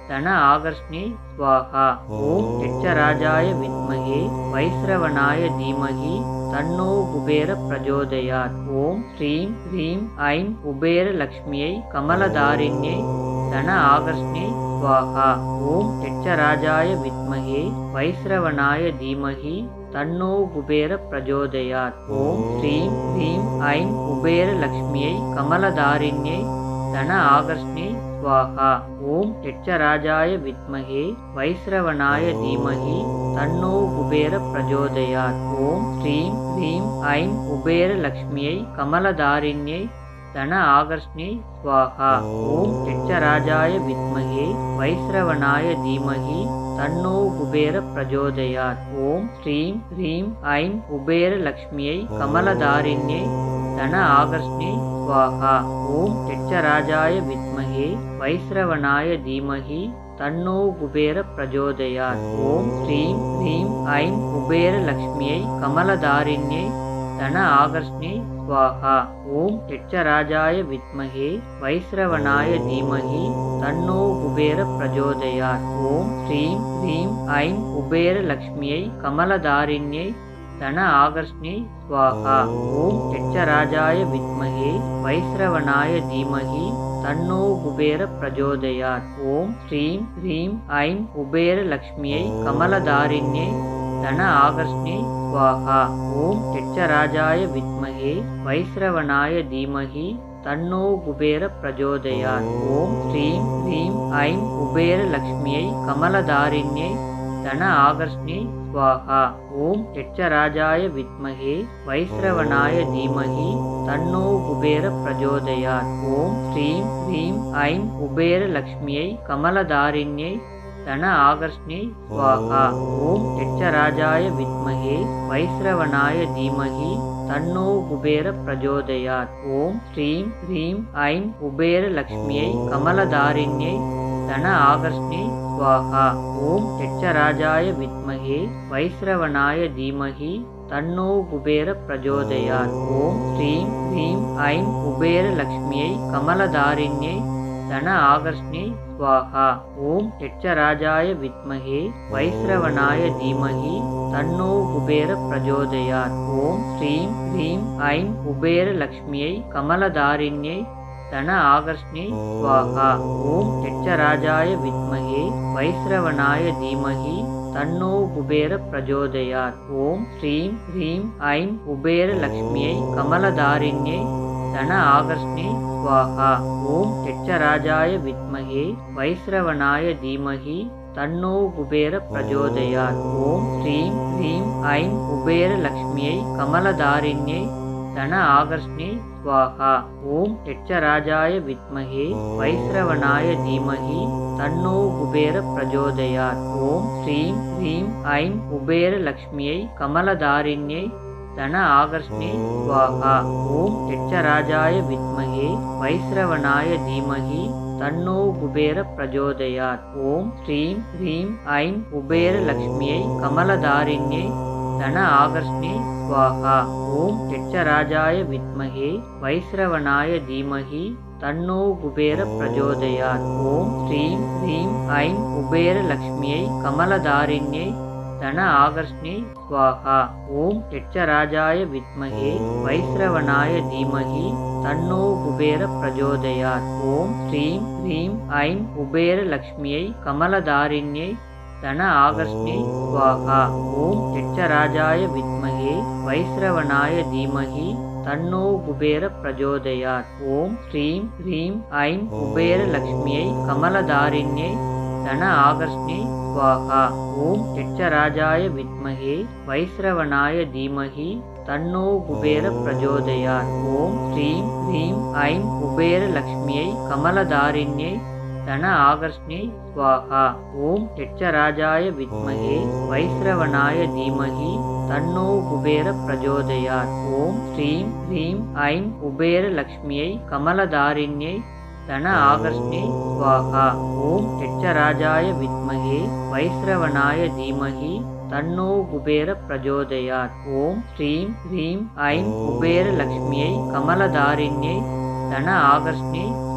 தன ஆகர்ஷ்ணே ஸ்வாஹா ஓம் யட்சராஜாய வித்மகே வைஸ்ரவனாய தீமகி தன்னோ குபேர பிரஜோதயாத் ஓம் ஸ்ரீம் ஹ்ரீம் ஐம் குபேர லக்ஷ்மியை கமலதாரிண்யை தன ஆகர்ஷ்ணே ஸ்வாஹா ஓம் யட்சராஜாய வித்மகே வைஸ்ரவனாய தீமகி தன்னோ குபேர பிரஜோதயாத் ஓம் ஸ்ரீம் ஹ்ரீம் ஐம் குபேர லக்ஷ்மியை கமலதாரிண்யை தன ஆகர்ஷ்ணே ஸ்வாஹா ஓம் யட்சராஜாய வித்மகே வைஸ்ரவனாய தீமகி தன்னோ குபேர பிரஜோதயாத் ஓம் ஸ்ரீம் ஹ்ரீம் ஐம் குபேர லக்ஷ்மியை கமலதாரிண்யை தன ஆகர்ஷ்ணே ஸ்வாஹா ஓம் யட்சராஜாய வித்மகே வைஸ்ரவனாய தீமகி தன்னோ குபேர பிரஜோதயாத் ஓம் ஸ்ரீம் ஹ்ரீம் ஐம் குபேர லக்ஷ்மியை கமலதாரிண்யை தன ஆகர்ஷ்ணே ஸ்வாஹா ஓம் யட்சராஜாய வித்மகே வைஸ்ரவனாய தீமகி தன்னோ குபேர பிரஜோதயாத் ஓம் ஸ்ரீம் ஹ்ரீம் ஐம் குபேர லக்ஷ்மியை கமலதாரிண்யை தன ஆகர்ஷ்ணே ஸ்வாஹா ஓம் யட்சராஜாய வித்மகே வைஸ்ரவனாய தீமகி தன்னோ குபேர பிரஜோதயாத் ஓம் ஸ்ரீம் ஹ்ரீம் ஐம் குபேர லக்ஷ்மியை கமலதாரிண்யை தன ஆகர்ஷ்ணே ஸ்வாஹா ஓம் யட்சராஜாய வித்மகே வைஸ்ரவனாய தீமகி தன்னோ குபேர பிரஜோதயாத் ஓம் ஸ்ரீம் ஹ்ரீம் ஐம் குபேர லக்ஷ்மியை கமலதாரிண்யை தன ஆகர்ஷ்ணே ஸ்வாஹா ஓம் யட்சராஜாய வித்மகே வைஸ்ரவனாய தீமகி தன்னோ குபேர பிரஜோதயாத் ஓம் ஸ்ரீம் ஹ்ரீம் ஐம் குபேர லக்ஷ்மியை கமலதாரிண்யை தன ஆகர்ஷ்ணே ஸ்வாஹா ஓம் யட்சராஜாய வித்மகே வைஸ்ரவனாய தீமகி தன்னோ குபேர பிரஜோதயாத் ஓம் ஸ்ரீம் ஹ்ரீம் ஐம் குபேர லக்ஷ்மியை கமலதாரிண்யை தன ஆகர்ஷ்ணே ஸ்வாஹா ஓம் யட்சராஜாய வித்மகே வைஸ்ரவனாய தீமகி தன்னோ குபேர பிரஜோதயாத் ஓம் ஸ்ரீம் ஹ்ரீம் ஐம் குபேர லக்ஷ்மியை கமலதாரிண்யை தன ஆகர்ஷ்ணே ஸ்வாஹா ஓம் யட்சராஜாய வித்மகே வைஸ்ரவனாய தீமகி தன்னோ குபேர பிரஜோதயாத் ஓம் ஸ்ரீம் ஹ்ரீம் ஐம் குபேர லக்ஷ்மியை கமலதாரிண்யை தன ஆகர்ஷ்ணே ஸ்வாஹா ஓம் யட்சராஜாய வித்மகே வைஸ்ரவனாய தீமகி தன்னோ குபேர பிரஜோதயாத் ஓம் ஸ்ரீம் ஹ்ரீம் ஐம் குபேர லக்ஷ்மியை கமலதாரிண்யை தன ஆகர்ஷ்ணே ஸ்வாஹா ஓம் யட்சராஜாய வித்மகே வைஸ்ரவனாய தீமகி தன்னோ குபேர பிரஜோதயாத் ஓம் ஸ்ரீம் ஹ்ரீம் ஐம் குபேர லக்ஷ்மியை கமலதாரிண்யை தன ஆகர்ஷ்ணே ஸ்வாஹா ஓம் யட்சராஜாய வித்மகே வைஸ்ரவனாய தீமகி தன்னோ குபேர பிரஜோதயாத் ஓம் ஸ்ரீம் ஹ்ரீம் ஐம் குபேர லக்ஷ்மியை கமலதாரிண்யை தன ஆகர்ஷ்ணே ஸ்வாஹா ஓம் யட்சராஜாய வித்மகே வைஸ்ரவனாய தீமகி தன்னோ குபேர பிரஜோதயாத் ஓம் ஸ்ரீம் ஹ்ரீம் ஐம் குபேர லக்ஷ்மியை கமலதாரிண்யை தன ஆகர்ஷ்ணே ஸ்வாஹா ஓம் யட்சராஜாய வித்மகே வைஸ்ரவனாய தீமகி தன்னோ குபேர பிரஜோதயாத் ஓம் ஸ்ரீம் ஹ்ரீம் ஐம் குபேர லக்ஷ்மியை கமலதாரிண்யை தன ஆகர்ஷ்ணே ஸ்வாஹா ஓம் யட்சராஜாய வித்மகே வைஸ்ரவனாய தீமகி தன்னோ குபேர பிரஜோதயாத் ஓம் ஸ்ரீம் ஹ்ரீம் ஐம் குபேர லக்ஷ்மியை கமலதாரிண்யை தன ஆகர்ஷ்ணே ஸ்வாஹா ஓம் யட்சராஜாய வித்மகே வைஸ்ரவனாய தீமகி தன்னோ குபேர பிரஜோதயாத் ஓம் ஸ்ரீம் ஹ்ரீம் ஐம் குபேர லக்ஷ்மியை கமலதாரிண்யை தன ஆகர்ஷ்ணே ஸ்வாஹா ஓம் யட்சராஜாய வித்மகே வைஸ்ரவனாய தீமகி தன்னோ குபேர பிரஜோதயாத் ஓம் ஸ்ரீம் ஹ்ரீம் ஐம் குபேர லக்ஷ்மியை கமலதாரிண்யை தன ஆகர்ஷ்ணே ஸ்வாஹா ஓம் யட்சராஜாய வித்மகே வைஸ்ரவனாய தீமகி தன்னோ குபேர பிரஜோதயாத் ஓம் ஸ்ரீம் ஹ்ரீம் ஐம் குபேர லக்ஷ்மியை கமலதாரிண்யை தன ஆகர்ஷ்ணே ஸ்வாஹா ஓம் யட்சராஜாய வித்மகே வைஸ்ரவனாய தீமகி தன்னோ குபேர பிரஜோதயாத் ஓம் ஸ்ரீம் ஹ்ரீம் ஐம் குபேர லக்ஷ்மியை கமலதாரிண்யை தன ஆகர்ஷ்ணே ஸ்வாஹா ஓம் யட்சராஜாய வித்மகே வைஸ்ரவனாய தீமகி தன்னோ குபேர பிரஜோதயாத் ஓம் ஸ்ரீம் ஹ்ரீம் ஐம் குபேர லக்ஷ்மியை கமலதாரிண்யை தன ஆகர்ஷ்ணே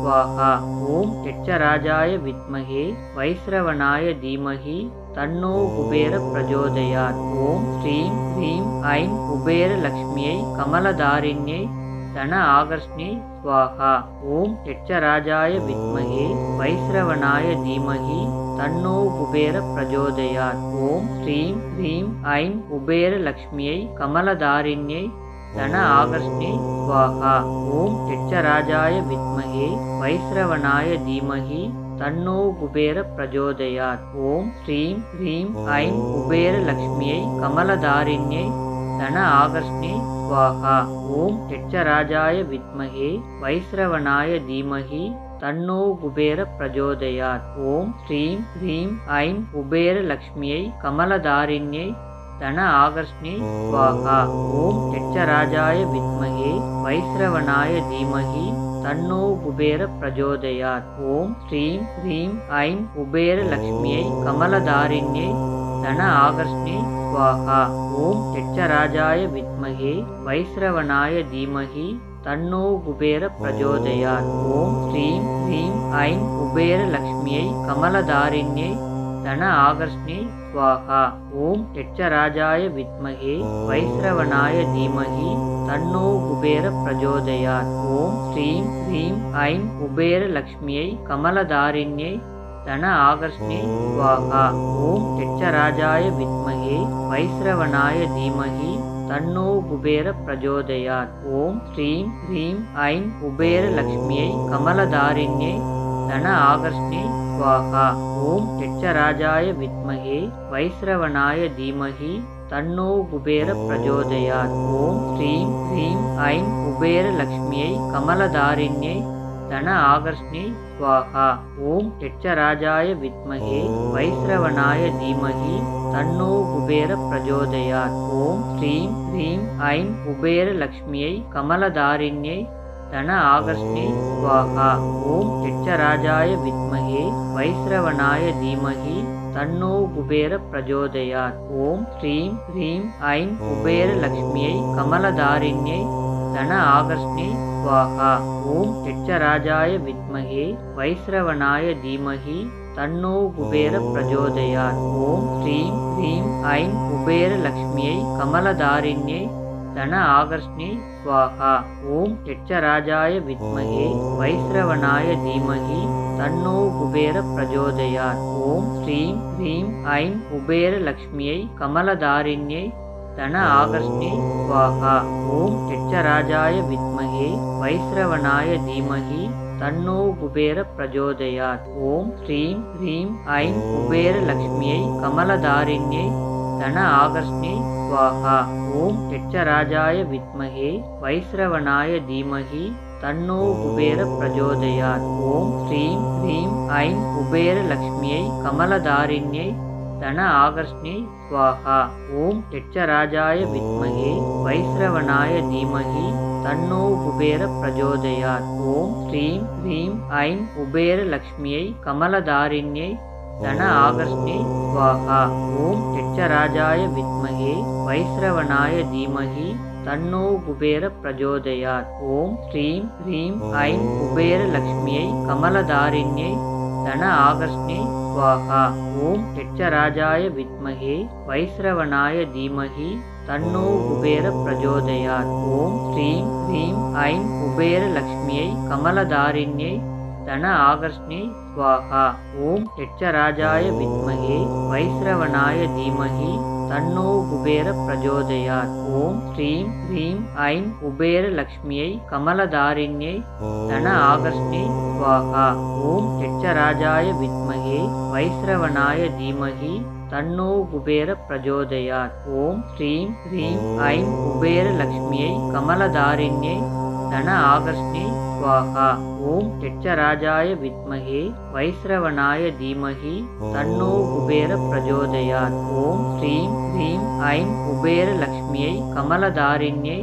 ஸ்வாஹா ஓம் யட்சராஜாய வித்மகே வைஸ்ரவனாய தீமகி தன்னோ குபேர பிரஜோதயாத் ஓம் ஸ்ரீம் ஹ்ரீம் ஐம் குபேர லக்ஷ்மியை கமலதாரிண்யை தன ஆகர்ஷ்ணி ஸ்வாஹா ஓம் யட்சராஜாய வித்மகே வைஸ்ரவனாய தீமகி தன்னோ குபேர பிரஜோதயாத் ஓம் ஸ்ரீம் ஹ்ரீம் ஐம் குபேர லக்ஷ்மியை கமலதாரிண்யை தன ஆகர்ஷ்ணி ஸ்வாஹா ஓம் யட்சராஜாய வித்மகே வைஸ்ரவனாய தீமகி தன்னோ குபேர பிரஜோதயாத் ஓம் ஸ்ரீம் ஹ்ரீம் ஐம் குபேர லக்ஷ்மியை கமலதாரிண்யை தன ஆகர்ஷ்ணி ஸ்வாஹா ஓம் யட்சராஜாய வித்மகே வைஸ்ரவனாய தீமகி தன்னோ குபேர பிரஜோதயாத் ஓம் ஸ்ரீம் ஹ்ரீம் ஐம் குபேர லக்ஷ்மியை கமலதாரிண்யை தன ஆகர்ஷ்ணி ஸ்வாஹா ஓம் யட்சராஜாய வித்மகே வைஸ்ரவனாய தீமகி தன்னோ குபேர பிரஜோதயாத் ஓம் ஸ்ரீம் ஹ்ரீம் ஐம் குபேர லக்ஷ்மியை கமலதாரிண்யை தன ஆகர்ஷ்ணி ஸ்வாஹா ஓம் யட்சராஜாய வித்மகே வைஸ்ரவனாய தீமகி தன்னோ குபேர பிரஜோதயாத் ஓம் ஸ்ரீம் ஹ்ரீம் ஐம் குபேர லக்ஷ்மியை கமலதாரிண்யை தன ஆகர்ஷ்ணி ஸ்வாஹா ஓம் யட்சராஜாய வித்மகே வைஸ்ரவனாய தீமகி தன்னோ குபேர பிரஜோதயாத் ஓம் ஸ்ரீம் ஹ்ரீம் ஐம் குபேர லக்ஷ்மியை கமலதாரிண்யை தன ஆகர்ஷ்ணி ஸ்வாஹா ஓம் யட்சராஜாய வித்மகே வைஸ்ரவனாய தீமகி தன்னோ குபேர பிரஜோதயாத் ஓம் ஸ்ரீம் ஹ்ரீம் ஐம் குபேர லக்ஷ்மியை கமலதாரிண்யை தன ஆகர்ஷ்ணி ஸ்வாஹா ஓம் யட்சராஜாய வித்மகே வைஸ்ரவனாய தீமகி தன்னோ குபேர பிரஜோதயாத் ஓம் ஸ்ரீம் ஹ்ரீம் ஐம் குபேர லக்ஷ்மியை கமலதாரிண்யை தன ஆகர்ஷ்ணி ஸ்வாஹா ஓம் யட்சராஜாய வித்மகே வைஸ்ரவனாய தீமகி தன்னோ குபேர பிரஜோதயாத் ஓம் ஸ்ரீம் ஹ்ரீம் ஐம் குபேர லக்ஷ்மியை கமலதாரிண்யை தன ஆகர்ஷ்ணி ஸ்வாஹா ஓம் யட்சராஜாய வித்மகே வைஸ்ரவனாய தீமகி தன்னோ குபேர பிரஜோதயாத் ஓம் ஸ்ரீம் ஹ்ரீம் ஐம் குபேர லக்ஷ்மியை கமலதாரிண்யை தன ஆகர்ஷ்ணி ஸ்வாஹா ஓம் யட்சராஜாய வித்மகே வைஸ்ரவனாய தீமகி தன்னோ குபேர பிரஜோதயாத் ஓம் ஸ்ரீம் ஹ்ரீம் ஐம் குபேர லக்ஷ்மியை கமலதாரிண்யை தன ஆகர்ஷ்ணி ஸ்வாஹா ஓம் யட்சராஜாய வித்மகே வைஸ்ரவனாய தீமகி தன்னோ குபேர பிரஜோதயாத் ஓம் ஸ்ரீம் ஹ்ரீம் ஐம் குபேர லக்ஷ்மியை கமலதாரிண்யை தன ஆகர்ஷ்ணி ஸ்வாஹா ஓம் யட்சராஜாய வித்மகே வைஸ்ரவனாய தீமகி தன்னோ குபேர பிரஜோதயாத் ஓம் ஸ்ரீம் ஹ்ரீம் ஐம் குபேர லக்ஷ்மியை கமலதாரிண்யை தன ஆகர்ஷ்ணி ஸ்வாஹா ஓம் யட்சராஜாய வித்மகே வைஸ்ரவனாய தீமகி தன்னோ குபேர பிரஜோதயாத் ஓம் ஸ்ரீம் ஹ்ரீம் ஐம் குபேர லக்ஷ்மியை கமலதாரிண்யை தன ஆகர்ஷ்ணி ஸ்வாஹா ஓம் யட்சராஜாய வித்மகே வைஸ்ரவனாய தீமகி தன்னோ குபேர பிரஜோதயாத் ஓம் ஸ்ரீம் ஹ்ரீம் ஐம் குபேர லக்ஷ்மியை கமலதாரிண்யை தன ஆகர்ஷ்ணி ஸ்வாஹா ஓம் யட்சராஜாய வித்மகே வைஸ்ரவனாய தீமகி தன்னோ குபேர பிரஜோதயாத் ஓம் ஸ்ரீம் ஹ்ரீம் ஐம் குபேர லக்ஷ்மியை கமலதாரிண்யை தன ஆகர்ஷ்ணி ஸ்வாஹா ஓம் யட்சராஜாய வித்மகே வைஸ்ரவனாய தீமகி தன்னோ குபேர பிரஜோதயாத் ஓம் ஸ்ரீம் ஹ்ரீம் ஐம் குபேர லக்ஷ்மியை கமலதாரிண்யை தன ஆகர்ஷ்ணி ஸ்வாஹா ஓம் யட்சராஜாய வித்மகே வைஸ்ரவனாய தீமகி தன்னோ குபேர பிரஜோதயாத் ஓம் ஸ்ரீம் ஹ்ரீம் ஐம் குபேர லக்ஷ்மியை கமலதாரிண்யை தன ஆகர்ஷ்ணி ஸ்வாஹா ஓம் யட்சராஜாய வித்மகே வைஸ்ரவனாய தீமகி தன்னோ குபேர பிரஜோதயாத் ஓம் ஸ்ரீம் ஹ்ரீம் ஐம் குபேர லக்ஷ்மியை கமலதாரிண்யை தன ஆகர்ஷ்ணி ஸ்வாஹா ஓம் யட்சராஜாய வித்மகே வைஸ்ரவனாய தீமகி தன்னோ குபேர பிரஜோதயாத் ஓம் ஸ்ரீம் ஹ்ரீம் ஐம் குபேர லக்ஷ்மியை கமலதாரிண்யை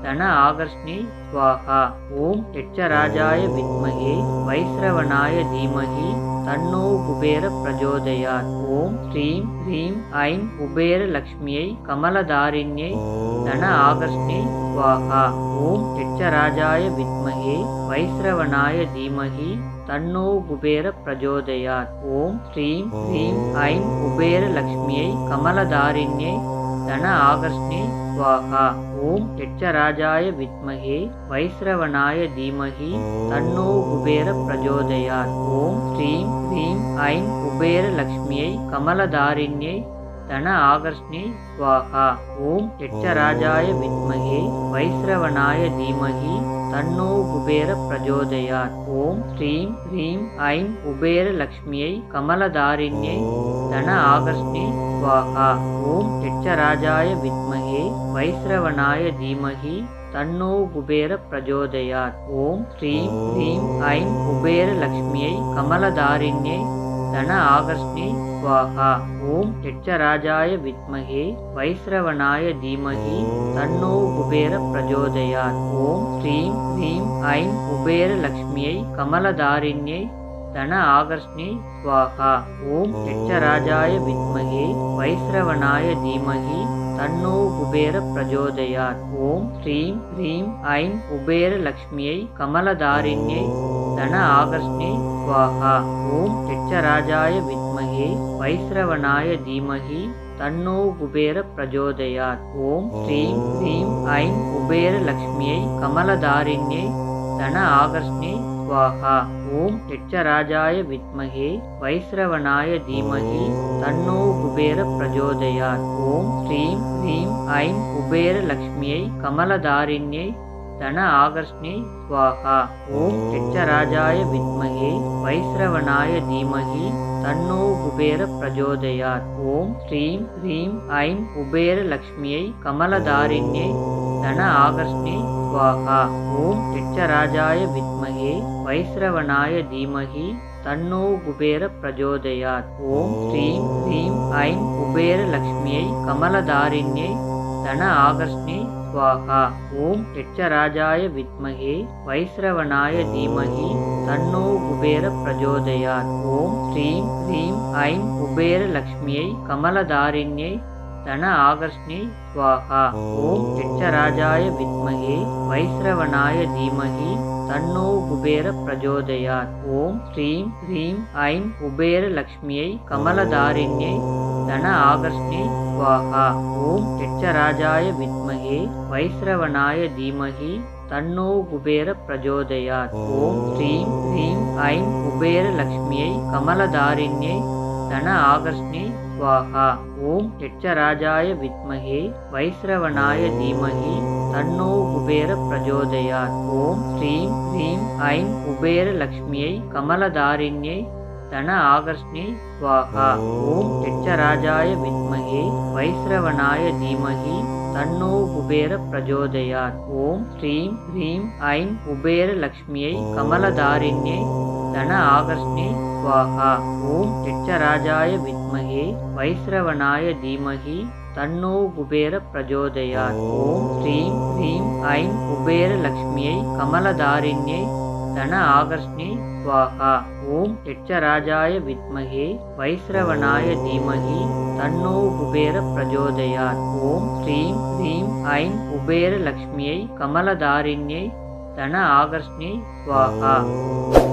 தன ஆகர்ஷ்ணி ஸ்வாஹா ஓம் யட்சராஜாய வித்மகே வைஸ்ரவனாய தீமகி தன்னோ குபேர பிரஜோதயாத் ஓம் ஸ்ரீம் ஹ்ரீம் ஐம் குபேர லக்ஷ்மியை கமலதாரிண்யை தன ஆகர்ஷ்ணி ஸ்வாஹா ஓம் யட்சராஜாய வித்மகே வைஸ்ரவனாய தீமகி தன்னோ குபேர பிரஜோதயாத் ஓம் ஸ்ரீம் ஹ்ரீம் ஐம் குபேர லக்ஷ்மியை கமலதாரிண்யை தன ஆகர்ஷ்ணி ஸ்வாஹா ஓம் யட்சராஜாய வித்மகே வைஸ்ரவனாய தீமகி தன்னோ குபேர பிரஜோதயாத் ஓம் ஸ்ரீம் ஹ்ரீம் ஐம் குபேர லக்ஷ்மியை கமலதாரிண்யை தன ஆகர்ஷ்ணி ஸ்வாஹா ஓம் யட்சராஜாய வித்மகே வைஸ்ரவனாய தீமகி தன்னோ குபேர பிரஜோதயாத் ஓம் ஸ்ரீம் ஹ்ரீம் ஐம் குபேர லக்ஷ்மியை கமலதாரிண்யை தன ஆகர்ஷ்ணி ஸ்வாஹா ஓம் யட்சராஜாய வித்மகே வைஸ்ரவனாய தீமகி தன்னோ குபேர பிரஜோதயாத் ஓம் ஸ்ரீம் ஹ்ரீம் ஐம் குபேர லக்ஷ்மியை கமலதாரிண்யை தன ஆகர்ஷ்ணி ஸ்வாஹா ஓம் யட்சராஜாய வித்மகே வைஸ்ரவனாய தீமகி தன்னோ குபேர பிரஜோதயாத் ஓம் ஸ்ரீம் ஹ்ரீம் ஐம் குபேர லக்ஷ்மியை கமலதாரிண்யை தன ஆகர்ஷ்ணி ஸ்வாஹா ஓம் யட்சராஜாய வித்மகே வைஸ்ரவனாய தீமகி தன்னோ குபேர பிரஜோதயாத் ஓம் ஸ்ரீம் ஹ்ரீம் ஐம் குபேர லக்ஷ்மியை கமலதாரிண்யை தன ஆகர்ஷ்ணி ஸ்வாஹா ஓம் யட்சராஜாய வித்மகே வைஸ்ரவனாய தீமகி தன்னோ குபேர பிரஜோதயாத் ஓம் ஸ்ரீம் ஹ்ரீம் ஐம் குபேர லக்ஷ்மியை கமலதாரிண்யை தன ஆகர்ஷ்ணி ஸ்வாஹா ஓம் யட்சராஜாய வித்மகே வைஸ்ரவனாய தீமகி தன்னோ குபேர பிரஜோதயாத் ஓம் ஸ்ரீம் ஹ்ரீம் ஐம் குபேர லக்ஷ்மியை கமலதாரிண்யை தன ஆகர்ஷ்ணி ஸ்வாஹா ஓம் யட்சராஜாய வித்மகே வைஸ்ரவனாய தீமகி தன்னோ குபேர பிரஜோதயாத் ஓம் ஸ்ரீம் ஹ்ரீம் ஐம் குபேர லக்ஷ்மியை கமலதாரிண்யை தன ஆகர்ஷ்ணி ஸ்வாஹா ஓம் யட்சராஜாய வித்மகே வைஸ்ரவனாய தீமகி தன்னோ குபேர பிரஜோதயாத் ஓம் ஸ்ரீம் ஹ்ரீம் ஐம் குபேர லக்ஷ்மியை கமலதாரிண்யை தன ஆகர்ஷ்ணி ஸ்வாஹா ஓம் யட்சராஜாய வித்மகே வைஸ்ரவனாய தீமகி தன்னோ குபேர பிரஜோதயாத் ஓம் ஸ்ரீம் ஹ்ரீம் ஐம் குபேர லக்ஷ்மியை கமலதாரிண்யை தன ஆகர்ஷ்ணி ஸ்வாஹா ஓம் யட்சராஜாய வித்மகே வைஸ்ரவனாய தீமகி தன்னோ குபேர பிரஜோதயாத் ஓம் ஸ்ரீம் ஹ்ரீம் ஐம் குபேர லக்ஷ்மியை கமலதாரிண்யை தன ஆகர்ஷ்ணி ஸ்வாஹா ஓம் யட்சராஜாய வித்மகே வைஸ்ரவனாய தீமகி தன்னோ குபேர பிரஜோதயாத் ஓம் ஸ்ரீம் ஹ்ரீம் ஐம் குபேர லக்ஷ்மியை கமலதாரிண்யை தன ஆகர்ஷ்ணி ஸ்வாஹா ஓம் யட்சராஜாய வித்மகே வைஸ்ரவனாய தீமகி தன்னோ குபேர பிரஜோதயாத் ஓம் ஸ்ரீம் ஹ்ரீம் ஐம் குபேர லக்ஷ்மியை கமலதாரிண்யை தன ஆகர்ஷ்ணி ஸ்வாஹா ஓம் யட்சராஜாய வித்மகே வைஸ்ரவனாய தீமகி தன்னோ குபேர பிரஜோதயாத் ஓம் ஸ்ரீம் ஹ்ரீம் ஐம் குபேர லக்ஷ்மியை கமலதாரிண்யை தன ஆகர்ஷ்ணி ஸ்வாஹா ஓம் யட்சராஜாய வித்மகே வைஸ்ரவனாய தீமகி தன்னோ குபேர பிரஜோதயாத் ஓம் ஸ்ரீம் ஹ்ரீம் ஐம் குபேர லக்ஷ்மியை கமலதாரிண்யை தன ஆகர்ஷ்ணி ஸ்வாஹா ஓம் யட்சராஜாய வித்மகே வைஸ்ரவனாய தீமகி தன்னோ குபேர பிரஜோதயாத் ஓம் ஸ்ரீம் ஹ்ரீம் ஐம் குபேர லக்ஷ்மியை கமலதாரிண்யை தன ஆகர்ஷ்ணி ஸ்வாஹா